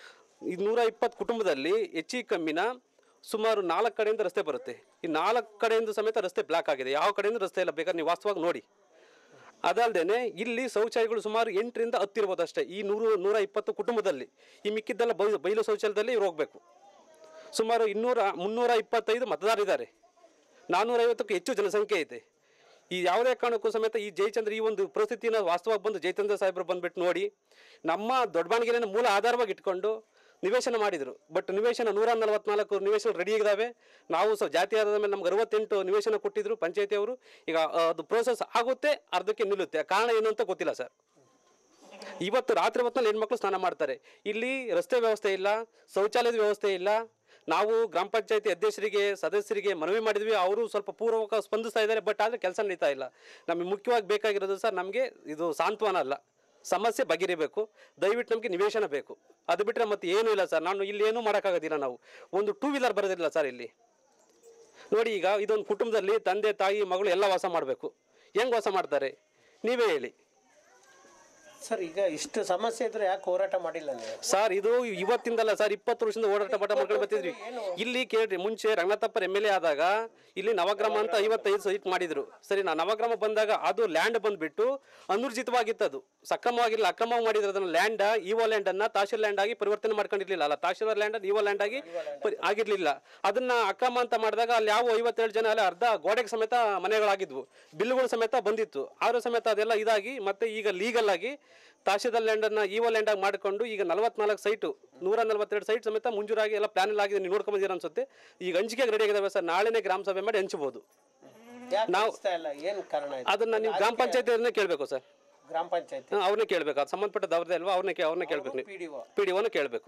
ಈ ನೂರ ಇಪ್ಪತ್ತು ಕುಟುಂಬದಲ್ಲಿ ಹೆಚ್ಚಿಗೆ ಕಮ್ಮಿನ ಸುಮಾರು ನಾಲ್ಕು ಕಡೆಯಿಂದ ರಸ್ತೆ ಬರುತ್ತೆ ಈ ನಾಲ್ಕು ಕಡೆಯಿಂದ ಸಮೇತ ರಸ್ತೆ ಬ್ಲಾಕ್ ಆಗಿದೆ ಯಾವ ಕಡೆಯಿಂದ ರಸ್ತೆ ಇಲ್ಲ ಬೇಕಾದ್ರೆ ನೀವು ವಾಸ್ತವಾಗಿ ನೋಡಿ ಅದಲ್ಲದೆ ಇಲ್ಲಿ ಶೌಚಾಲಯಗಳು ಸುಮಾರು ಎಂಟರಿಂದ ಹತ್ತು ಇರ್ಬೋದು ಅಷ್ಟೇ ಈ ನೂರು ನೂರ ಇಪ್ಪತ್ತು ಕುಟುಂಬದಲ್ಲಿ ಈ ಮಿಕ್ಕಿದ್ದೆಲ್ಲ ಬೈ- ಬಯಲು ಶೌಚಾಲಯದಲ್ಲಿ ಇವ್ರು ಹೋಗ್ಬೇಕು ಸುಮಾರು ಇನ್ನೂರ ಮುನ್ನೂರ ಇಪ್ಪತ್ತೈದು ಮತದಾರರಿದ್ದಾರೆ ನಾನ್ನೂರೈವತ್ತಕ್ಕೂ ಹೆಚ್ಚು ಜನಸಂಖ್ಯೆ ಐತೆ ಈ ಯಾವುದೇ ಕಾರಣಕ್ಕೂ ಸಮೇತ ಈ ಜಯಚಂದ್ರ ಈ ಒಂದು ಪರಿಸ್ಥಿತಿನ ವಾಸ್ತವವಾಗಿ ಬಂದು ಜಯಚಂದ್ರ ಸಾಹೇಬರು ಬಂದ್ಬಿಟ್ಟು ನೋಡಿ ನಮ್ಮ ದೊಡ್ಡಬಾಣಿಗೆರೆನ ಮೂಲ ಆಧಾರವಾಗಿ ಇಟ್ಕೊಂಡು ನಿವೇಶನ ಮಾಡಿದರು ಬಟ್ ನಿವೇಶನ ನೂರ ನಲವತ್ನಾಲ್ಕು ನಿವೇಶನ ರೆಡಿ ಇದ್ದಾವೆ ನಾವು ಸಹ ಜಾತಿ ಆಧಾರದ ಮೇಲೆ ನಮ್ಗೆ ಅರವತ್ತೆಂಟು ನಿವೇಶನ ಕೊಟ್ಟಿದ್ರು ಪಂಚಾಯತಿಯವರು ಈಗ ಆ, ಅದು ಪ್ರೋಸೆಸ್ ಆಗುತ್ತೆ ಅರ್ಧಕ್ಕೆ ನಿಲ್ಲುತ್ತೆ ಕಾರಣ ಏನು ಅಂತ ಗೊತ್ತಿಲ್ಲ ಸರ್ ಇವತ್ತು ರಾತ್ರಿ ಹೊತ್ತಿನಲ್ಲಿ ಹೆಣ್ಮಕ್ಳು ಸ್ನಾನ ಮಾಡ್ತಾರೆ ಇಲ್ಲಿ ರಸ್ತೆ ವ್ಯವಸ್ಥೆ ಇಲ್ಲ ಶೌಚಾಲಯದ ವ್ಯವಸ್ಥೆ ಇಲ್ಲ ನಾವು ಗ್ರಾಮ ಪಂಚಾಯತಿ ಅಧ್ಯಕ್ಷರಿಗೆ ಸದಸ್ಯರಿಗೆ ಮನವಿ ಮಾಡಿದ್ವಿ ಅವರು ಸ್ವಲ್ಪ ಪೂರ್ವಕ ಸ್ಪಂದಿಸ್ತಾ ಇದ್ದಾರೆ ಬಟ್ ಆದರೆ ಕೆಲಸ ನಡೀತಾ ಇಲ್ಲ ನಮಗೆ ಮುಖ್ಯವಾಗಿ ಬೇಕಾಗಿರೋದು ಸರ್ ನಮಗೆ ಇದು ಸಾಂತ್ವನ ಅಲ್ಲ ಸಮಸ್ಯೆ ಬಗೆಹರಿಬೇಕು ದಯವಿಟ್ಟು ನಮಗೆ ನಿವೇಶನ ಬೇಕು ಅದು ಬಿಟ್ಟರೆ ಮತ್ತೆ ಏನೂ ಇಲ್ಲ ಸರ್ ನಾನು ಇಲ್ಲಿ ಏನೂ ಮಾಡೋಕ್ಕಾಗೋದಿಲ್ಲ ನಾವು ಒಂದು ಟೂ ವೀಲರ್ ಬರೋದಿಲ್ಲ ಸರ್ ಇಲ್ಲಿ ನೋಡಿ ಈಗ ಇದೊಂದು ಕುಟುಂಬದಲ್ಲಿ ತಂದೆ ತಾಯಿ ಮಗಳು ಎಲ್ಲ ವಾಸ ಮಾಡಬೇಕು ಹೆಂಗೆ ವಾಸ ಮಾಡ್ತಾರೆ ನೀವೇ ಹೇಳಿ ಸರ್ ಈಗ ಇಷ್ಟು ಸಮಸ್ಯೆ ಇದ್ರೆ ಯಾಕೆ ಹೋರಾಟ ಮಾಡಿಲ್ಲ ನೀವು ಸರ್ ಇದು ಇವತ್ತಿಂದಲ್ಲ ಸರ್ ಇಪ್ಪತ್ತು ವರ್ಷದಿಂದ ಓಡಾಟ ಪಾಠ ಮಾಡ್ಕೊಂಡು ಬರ್ತಿದ್ವಿ ಇಲ್ಲಿ ಕೇಳ್ರಿ ಮುಂಚೆ ರಂಗನಾಥಪ್ಪರ್ ಎಮ್ ಎಲ್ ಎ ಆದಾಗ ಇಲ್ಲಿ ನವಗ್ರಾಮ ಅಂತ ಐವತ್ತೈದು ಸೈಟ್ ಮಾಡಿದ್ರು ಸರಿ ನಾ ನವಗ್ರಾಮ ಬಂದಾಗ ಅದು ಲ್ಯಾಂಡ್ ಬಂದ್ಬಿಟ್ಟು ಅನುರ್ಜಿತವಾಗಿತ್ತು ಅದು ಸಕ್ರಮವಾಗಿಲ್ಲ ಅಕ್ರಮವಾಗಿ ಮಾಡಿದ್ರು ಅದನ್ನ ಲ್ಯಾಂಡ್ ಈವೋ ಲ್ಯಾಂಡ್ ಅನ್ನ ತಾಶೀಲ್ ಲ್ಯಾಂಡ್ ಆಗಿ ಪರಿವರ್ತನೆ ಮಾಡ್ಕೊಂಡಿರ್ಲಿಲ್ಲ ಅಲ್ಲ ತಾಶೀಲ್ದಾರ್ ಲ್ಯಾಂಡ್ ಈವೋ ಲ್ಯಾಂಡ್ ಆಗಿ ಪರಿ- ಆಗಿರ್ಲಿಲ್ಲ ಅದನ್ನ ಅಕ್ರಮ ಅಂತ ಮಾಡಿದಾಗ ಅಲ್ಲಿ ಯಾವ ಐವತ್ತೇಳು ಜನ ಅಲ್ಲಿ ಅರ್ಧ ಗೋಡೆಗೆ ಸಮೇತ ಮನೆಗಳಾಗಿದ್ವು ಬಿಲ್ಗಳು ಸಮೇತ ಬಂದಿತ್ತು ಆದ್ರೂ ಸಮೇತ ಅದೆಲ್ಲ ಇದಾಗಿ ಮತ್ತೆ ಈಗ ಲೀಗಲ್ ಆಗಿ ತಾಶೀಲ್ದಾರ್ ಲ್ಯಾಂಡ್ ಅನ್ನ ಈವೋ ಲ್ಯಾಂಡ್ ಆಗಿ ಮಾಡಿಕೊಂಡು ಈಗ ನಲವತ್ನಾಲ್ಕು ಸೈಟು ನೂರ ನಲವತ್ತೆರಡು ಸೈಟ್ ಸಮೇತ ಮಂಜೂರಾಗಿ ಎಲ್ಲ ಪ್ಲಾನ್ ಆಗಿದೆ ನೀವು ನೋಡ್ಕೊಂಬಂದಿರ ಅನ್ಸುತ್ತೆ ಈಗ ಹಂಚಿಕೆಗೆ ರೆಡಿ ಆಗಿದಾವೆ ಸರ್ ನಾಳೆನೇ ಗ್ರಾಮ ಸಭೆ ಮಾಡಿ ಹಂಚಬಹುದು ಯಾಕೆ ನಾವು- ಹಂಚ್ತಾ ಇಲ್ಲ ಏನ್ ಕಾರಣ ಇದು? ಅದನ್ನ ನೀವು ಗ್ರಾಮ ಪಂಚಾಯತಿಯವ್ರನ್ನೇ ಕೇಳಬೇಕು ಸರ್ ಗ್ರಾಮ ಪಂಚಾಯತಿ ಹಾ, ಅವ್ರನ್ನೇ ಕೇಳಬೇಕು ಅದು ಸಂಬಂಧಪಟ್ಟದ್ದು ಅವ್ರದ್ದೇ ಅಲ್ವಾ ಅವ್ರನ್ನೇ ಕೇ- ಅವ್ರನ್ನೇ ಕೇಳಬೇಕು ನೀವು PDO. ಪಿ ಡಿ ಒನ ಕೇಳಬೇಕು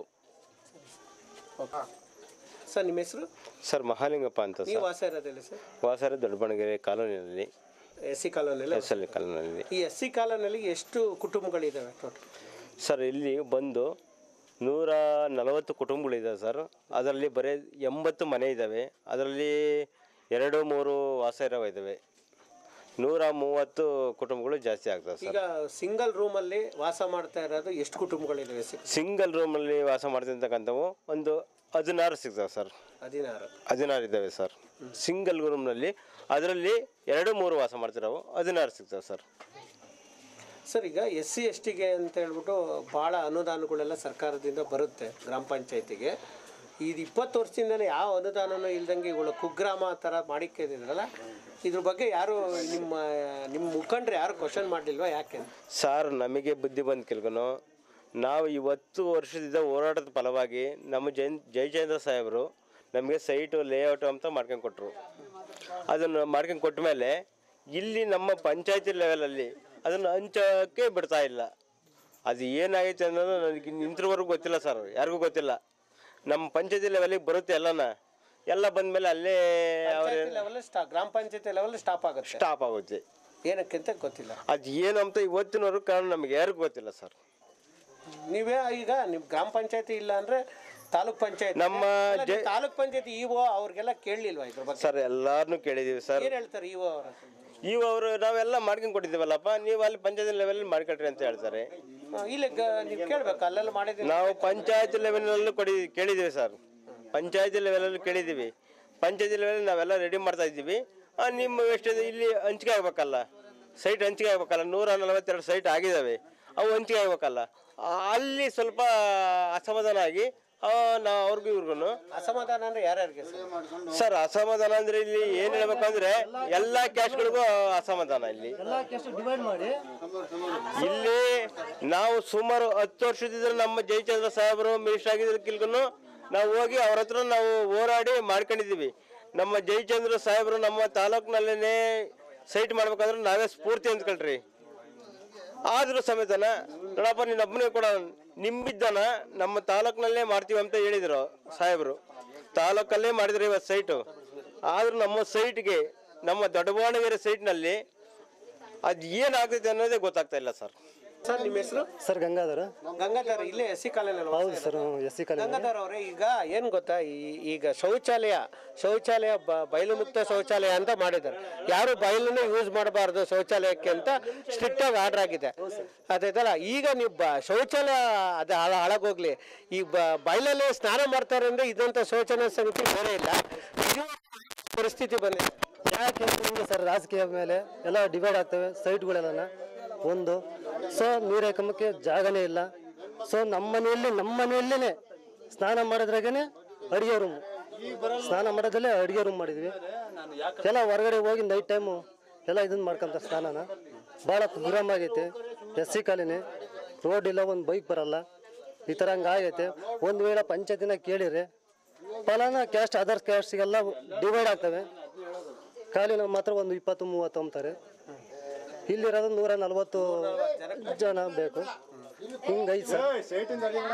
ಸರ್ ನಿಮ್ಮ ಹೆಸರು ಸರ್ ಮಹಾಲಿಂಗಪ್ಪ ಅಂತ ನೀವು ಸರ್ ವಾಸ ಇರೋದಿಲ್ಲ ಸರ್ ವಾಸರ ದೊಡ್ಡಬಣಗೆರೆ ಕಾಲೋನಿಯಲ್ಲಿ ಎಸ್ ಸಿ ಕಾಲೋನಿಯಲ್ಲಿ ಎಸ್ ಎಲ್ ಕಾಲೋನಿಯಲ್ಲಿ ಈ ಎಸ್ ಸಿ ಕಾಲೋನಿಯಲ್ಲಿ ಎಷ್ಟು ಕುಟುಂಬಗಳಿದಾವೆ ಟೋಟಲ್ ಸರ್ ಇಲ್ಲಿ ಬಂದು ನೂರ ನಲವತ್ತು ಕುಟುಂಬಗಳಿದ್ದಾವೆ ಸರ್ ಅದರಲ್ಲಿ ಬರೀ ಎಂಬತ್ತು ಮನೆ ಇದ್ದಾವೆ ಅದರಲ್ಲಿ ಎರಡು ಮೂರು ವಾಸ ಇರೋ ಇದ್ದಾವೆ ನೂರ ಮೂವತ್ತು ಕುಟುಂಬಗಳು ಜಾಸ್ತಿ ಆಗ್ತವೆ ಸರ್ ಈಗ ಸಿಂಗಲ್ ರೂಮಲ್ಲಿ ವಾಸ ಮಾಡ್ತಾ ಇರೋದು ಎಷ್ಟು ಕುಟುಂಬಗಳಿದಾವೆ ಸಿ ಸಿಂಗಲ್ ರೂಮಲ್ಲಿ ವಾಸ ಮಾಡ್ತಿರ್ತಕ್ಕಂಥವು ಒಂದು ಹದಿನಾರು ಸಿಗ್ತವೆ ಸರ್ ಹದಿನಾರು ಹದಿನಾರು ಇದ್ದಾವೆ ಸರ್ ಸಿಂಗಲ್ ರೂಮ್ನಲ್ಲಿ ಅದರಲ್ಲಿ ಎರಡು ಮೂರು ವಾಸ ಮಾಡ್ತಿರೋವು ಹದಿನಾರು ಸಿಗ್ತವೆ ಸರ್ ಸರ್ ಈಗ ಎಸ್ ಸಿ ಎಸ್ ಟಿಗೆ ಅಂತ ಹೇಳ್ಬಿಟ್ಟು ಭಾಳ ಅನುದಾನಗಳೆಲ್ಲ ಸರ್ಕಾರದಿಂದ ಬರುತ್ತೆ ಗ್ರಾಮ ಪಂಚಾಯತಿಗೆ ಇದು ಇಪ್ಪತ್ತು ವರ್ಷದಿಂದಲೇ ಯಾವ ಅನುದಾನನೂ ಇಲ್ದಂಗೆ ಇವುಗಳು ಕುಗ್ರಾಮ ಥರ ಮಾಡಿಕ್ಕಿದ್ರಲ್ಲ ಇದ್ರ ಬಗ್ಗೆ ಯಾರು ನಿಮ್ಮ ನಿಮ್ಮ ಮುಖಂಡರು ಯಾರು ಕ್ವಶನ್ ಮಾಡಲಿಲ್ವಾ ಯಾಕೆ ಸರ್ ನಮಗೆ ಬುದ್ಧಿ ಬಂದ ಕೆಲ್ಗನು ನಾವು ಇವತ್ತು ವರ್ಷದಿಂದ ಹೋರಾಟದ ಫಲವಾಗಿ ನಮ್ಮ ಜೈನ್ ಜಯಚಂದ್ರ ಸಾಹೇಬರು ನಮಗೆ ಸೈಟು ಲೇಔಟ್ ಅಂತ ಮಾಡ್ಕೊಂಡು ಕೊಟ್ಟರು ಅದನ್ನು ಮಾಡ್ಕೊಂಡು ಕೊಟ್ಟ ಮೇಲೆ ಇಲ್ಲಿ ನಮ್ಮ ಪಂಚಾಯತಿ ಲೆವೆಲಲ್ಲಿ ಅದನ್ನು ಹಂಚೋಕ್ಕೆ ಬಿಡ್ತಾ ಇಲ್ಲ ಅದು ಏನಾಗೈತೆ ಅನ್ನೋದು ನನಗೆ ನಿಂತ್ರವರೆಗೂ ಗೊತ್ತಿಲ್ಲ ಸರ್ ಯಾರಿಗೂ ಗೊತ್ತಿಲ್ಲ ನಮ್ಮ ಪಂಚಾಯತಿ ಲೆವೆಲಿಗೆ ಬರುತ್ತೆ ಎಲ್ಲನ ಎಲ್ಲ ಬಂದಮೇಲೆ ಅಲ್ಲೇ ಅವ್ರು ಲೆವೆಲ್ ಸ್ಟಾ ಗ್ರಾಮ ಪಂಚಾಯತಿ ಲೆವೆಲ್ ಸ್ಟಾಪ್ ಆಗುತ್ತೆ ಸ್ಟಾಪ್ ಆಗುತ್ತೆ ಏನಕ್ಕೆ ಅಂತ ಗೊತ್ತಿಲ್ಲ ಅದು ಏನು ಅಂತ ಇವತ್ತಿನವರೆಗೂ ಕಾರಣ ನಮಗೆ ಯಾರಿಗೂ ಗೊತ್ತಿಲ್ಲ ಸರ್ ನೀವೇ ಈಗ ನಿಮ್ಮ ಗ್ರಾಮ ಪಂಚಾಯತಿ ಇಲ್ಲ ಅಂದ್ರೆ ತಾಲೂಕ್ ಪಂಚಾಯತ್ ನಮ್ಮ ಜೆ- ತಾಲೂಕ್ ಪಂಚಾಯತಿ ಇಒ ಅವ್ರಿಗೆಲ್ಲ ಕೇಳಲಿಲ್ವಾ ಇದ್ರ ಬಗ್ಗೆ ಸರ್ ಎಲ್ಲಾರನ್ನೂ ಕೇಳಿದೀವಿ ಸರ್ ಏನ್ ಹೇಳ್ತಾರೆ ಇಒ ಅವರು ಇವು ಅವರು ನಾವೆಲ್ಲ ಮಾಡ್ಕೊಂಡು ಕೊಟ್ಟಿದ್ದೀವಲ್ಲಪ್ಪ ನೀವು ಅಲ್ಲಿ ಪಂಚಾಯತ್ ಲೆವೆಲ್ ಮಾಡ್ಕೊಳ್ರಿ ಅಂತ ಹೇಳ್ತಾರೆ ಇಲ್ಲಿ ಗ- ನೀವು ಕೇಳ್ಬೇಕು ಅಲ್ಲೆಲ್ಲ ಮಾಡಿದ್ರೆ ನಾವು ಪಂಚಾಯತ್ ಲೆವೆಲಲ್ಲೂ ಕೊಡಿ ಕೇಳಿದ್ದೀವಿ ಸರ್ ಪಂಚಾಯತಿ ಲೆವೆಲಲ್ಲೂ ಕೇಳಿದ್ದೀವಿ ಪಂಚಾಯತಿ ಲೆವೆಲ್ ನಾವೆಲ್ಲ ರೆಡಿ ಮಾಡ್ತಾ ಇದ್ದೀವಿ ಆ, ನಿಮ್ಮ ಎಷ್ಟು ಇಲ್ಲಿ ಹಂಚಿಕೆ ಆಗ್ಬೇಕಲ್ಲ ಸೈಟ್ ಹಂಚಿಕೆ ಆಗ್ಬೇಕಲ್ಲ ನೂರ ನಲವತ್ತೆರಡು ಸೈಟ್ ಆಗಿದ್ದಾವೆ ಅವು ಹಂಚಿಕೆ ಆಗ್ಬೇಕಲ್ಲ ಆ, ಅಲ್ಲಿ ಸ್ವಲ್ಪ ಅಸಮಾಧಾನ ಆಗಿ ಆ, ನಾವು ಅವ್ರಿಗೂ ಇವ್ರಿಗೂ ಅಸಮಾಧಾನ ಅಂದ್ರೆ ಯಾರ್ಯಾರಿಗೆ ಸರ್ ಅಸಮಾಧಾನ ಅಂದ್ರೆ ಇಲ್ಲಿ ಏನ್ ಹೇಳ್ಬೇಕಂದ್ರೆ ಎಲ್ಲಾ ಕ್ಯಾಶ್ಗಳಿಗೂ ಅಸಮಾಧಾನ ಇಲ್ಲಿ ಡಿವೈಡ್ ಮಾಡಿ ಇಲ್ಲಿ ನಾವು ಸುಮಾರು ಹತ್ತು ವರ್ಷದಿಂದ ನಮ್ಮ ಜಯಚಂದ್ರ ಸಾಹೇಬರು ಮಿನಿಸ್ಟರ್ ಆಗಿದ್ದಕ್ಕಿಲ್ಗೂ ನಾವು ಹೋಗಿ ಅವ್ರ ಹತ್ರ ನಾವು ಹೋರಾಡಿ ಮಾಡ್ಕೊಂಡಿದ್ದೀವಿ ನಮ್ಮ ಜಯಚಂದ್ರ ಸಾಹೇಬರು ನಮ್ಮ ತಾಲೂಕಿನಲ್ಲೇ ಸೈಟ್ ಮಾಡ್ಬೇಕಂದ್ರೆ ನಾವೇ ಸ್ಫೂರ್ತಿ ಅಂದ್ಕೊಳ್ರಿ ಆದ್ರೂ ಸಮೇತನ ನೋಡಪ್ಪ ನೀನು ಒಬ್ಬನೇ ಕೂಡ ನಿಂಬಿದ್ದನ ನಮ್ಮ ತಾಲೂಕಿನಲ್ಲೇ ಮಾಡ್ತೀವಿ ಅಂತ ಹೇಳಿದ್ರು ಸಾಹೇಬರು ತಾಲೂಕಲ್ಲೇ ಮಾಡಿದ್ರು ಇವತ್ತು ಸೈಟು ಆದ್ರೂ ನಮ್ಮ ಸೈಟ್ಗೆ ನಮ್ಮ ದೊಡ್ಡಬಾಣಗೆರೆ ಸೈಟ್ನಲ್ಲಿ ಅದು ಏನಾಗ್ತೈತೆ ಅನ್ನೋದೇ ಗೊತ್ತಾಗ್ತಾ ಇಲ್ಲ ಸರ್ ಸರ್ ನಿಮ್ಮ ಹೆಸರು ಸರ್ ಗಂಗಾಧರ ಗಂಗಾಧರ ಇಲ್ಲೇ ಎಸ್ ಸಿ ಕಾಲೇಜ್ ಹೌದು sir S C college Gangadhar ಅವರೇ ಈಗ ಏನ್ ಗೊತ್ತಾ ಈ- ಈಗ ಶೌಚಾಲಯ ಶೌಚಾಲಯ ಬ- ಬಯಲು ಮುಕ್ತ ಶೌಚಾಲಯ ಅಂತ ಮಾಡಿದ್ದಾರೆ ಯಾರು ಬಯಲನ್ನು ಯೂಸ್ ಮಾಡಬಾರ್ದು ಶೌಚಾಲಯಕ್ಕೆ ಅಂತ ಸ್ಟ್ರಿಕ್ಟ್ ಆಗಿ ಆರ್ಡರ್ ಆಗಿದೆ ಅದಾಯ್ತಲ್ಲ ಈಗ ನೀವು ಬ ಶೌಚಾಲಯ ಅದು ಹಾಳ ಹಾಳಾಗೋಗ್ಲಿ ಈ ಬ ಬಯಲಲ್ಲಿ ಸ್ನಾನ ಮಾಡ್ತಾರೆ ಅಂದ್ರೆ ಇದಂತ ಶೌಚಾಲಯ ಸಂಖ್ಯೆ ಬೇರೆ ಇಲ್ಲ ಇದು ಪರಿಸ್ಥಿತಿ ಬಂದಿದೆ ಯಾಕೆ ಅಂತಂದ್ರೆ ಸರ್ ರಾಜಕೀಯ ಮೇಲೆ ಎಲ್ಲ ಡಿವೈಡ್ ಆಗ್ತವೆ ಸೈಟ್ಗಳೆಲ್ಲ ಒಂದು ಸೊ ನೀರು ಹಾಕಂಬಕ್ಕೆ ಜಾಗನೇ ಇಲ್ಲ ಸೊ ನಮ್ಮ ಮನೆಯಲ್ಲಿ ನಮ್ಮ ಮನೆಯಲ್ಲೇ ಸ್ನಾನ ಮಾಡೋದ್ರಾಗೇನೆ ಅಡುಗೆ ರೂಮ್ ಸ್ನಾನ ಮಾಡೋದಲ್ಲೇ ಅಡುಗೆ ರೂಮ್ ಮಾಡಿದ್ವಿ ಎಲ್ಲ ಹೊರಗಡೆ ಹೋಗಿ ನೈಟ್ ಟೈಮು ಎಲ್ಲ ಇದನ್ನ ಮಾಡ್ಕೊಂತ ಸ್ನಾನನ ಭಾಳ ಗುರಾಮ್ ಆಗೈತೆ ಎಸ್ ಸಿ ಕಾಲಿನಿ ರೋಡ್ ಇಲ್ಲ ಒಂದು ಬೈಕ್ ಬರಲ್ಲ ಈ ಥರ ಹಂಗೆ ಆಗೈತೆ ಒಂದು ವೇಳೆ ಪಂಚಾಯತಿನ ಕೇಳಿದ್ರೆ ಫಲಾನ ಕ್ಯಾಸ್ಟ್ ಅದರ್ಸ್ ಕ್ಯಾಸ್ಟ್ಗೆಲ್ಲ ಡಿವೈಡ್ ಆಗ್ತವೆ ಕಾಲಿನ ಮಾತ್ರ ಒಂದು ಇಪ್ಪತ್ತು ಮೂವತ್ತು ಅಂತಾರೆ ಇಲ್ಲಿರೋದು ನೂರ ನಲ್ವತ್ತು ಜನ ಬೇಕು ಹಿಂಗೈತೆ ಸರ್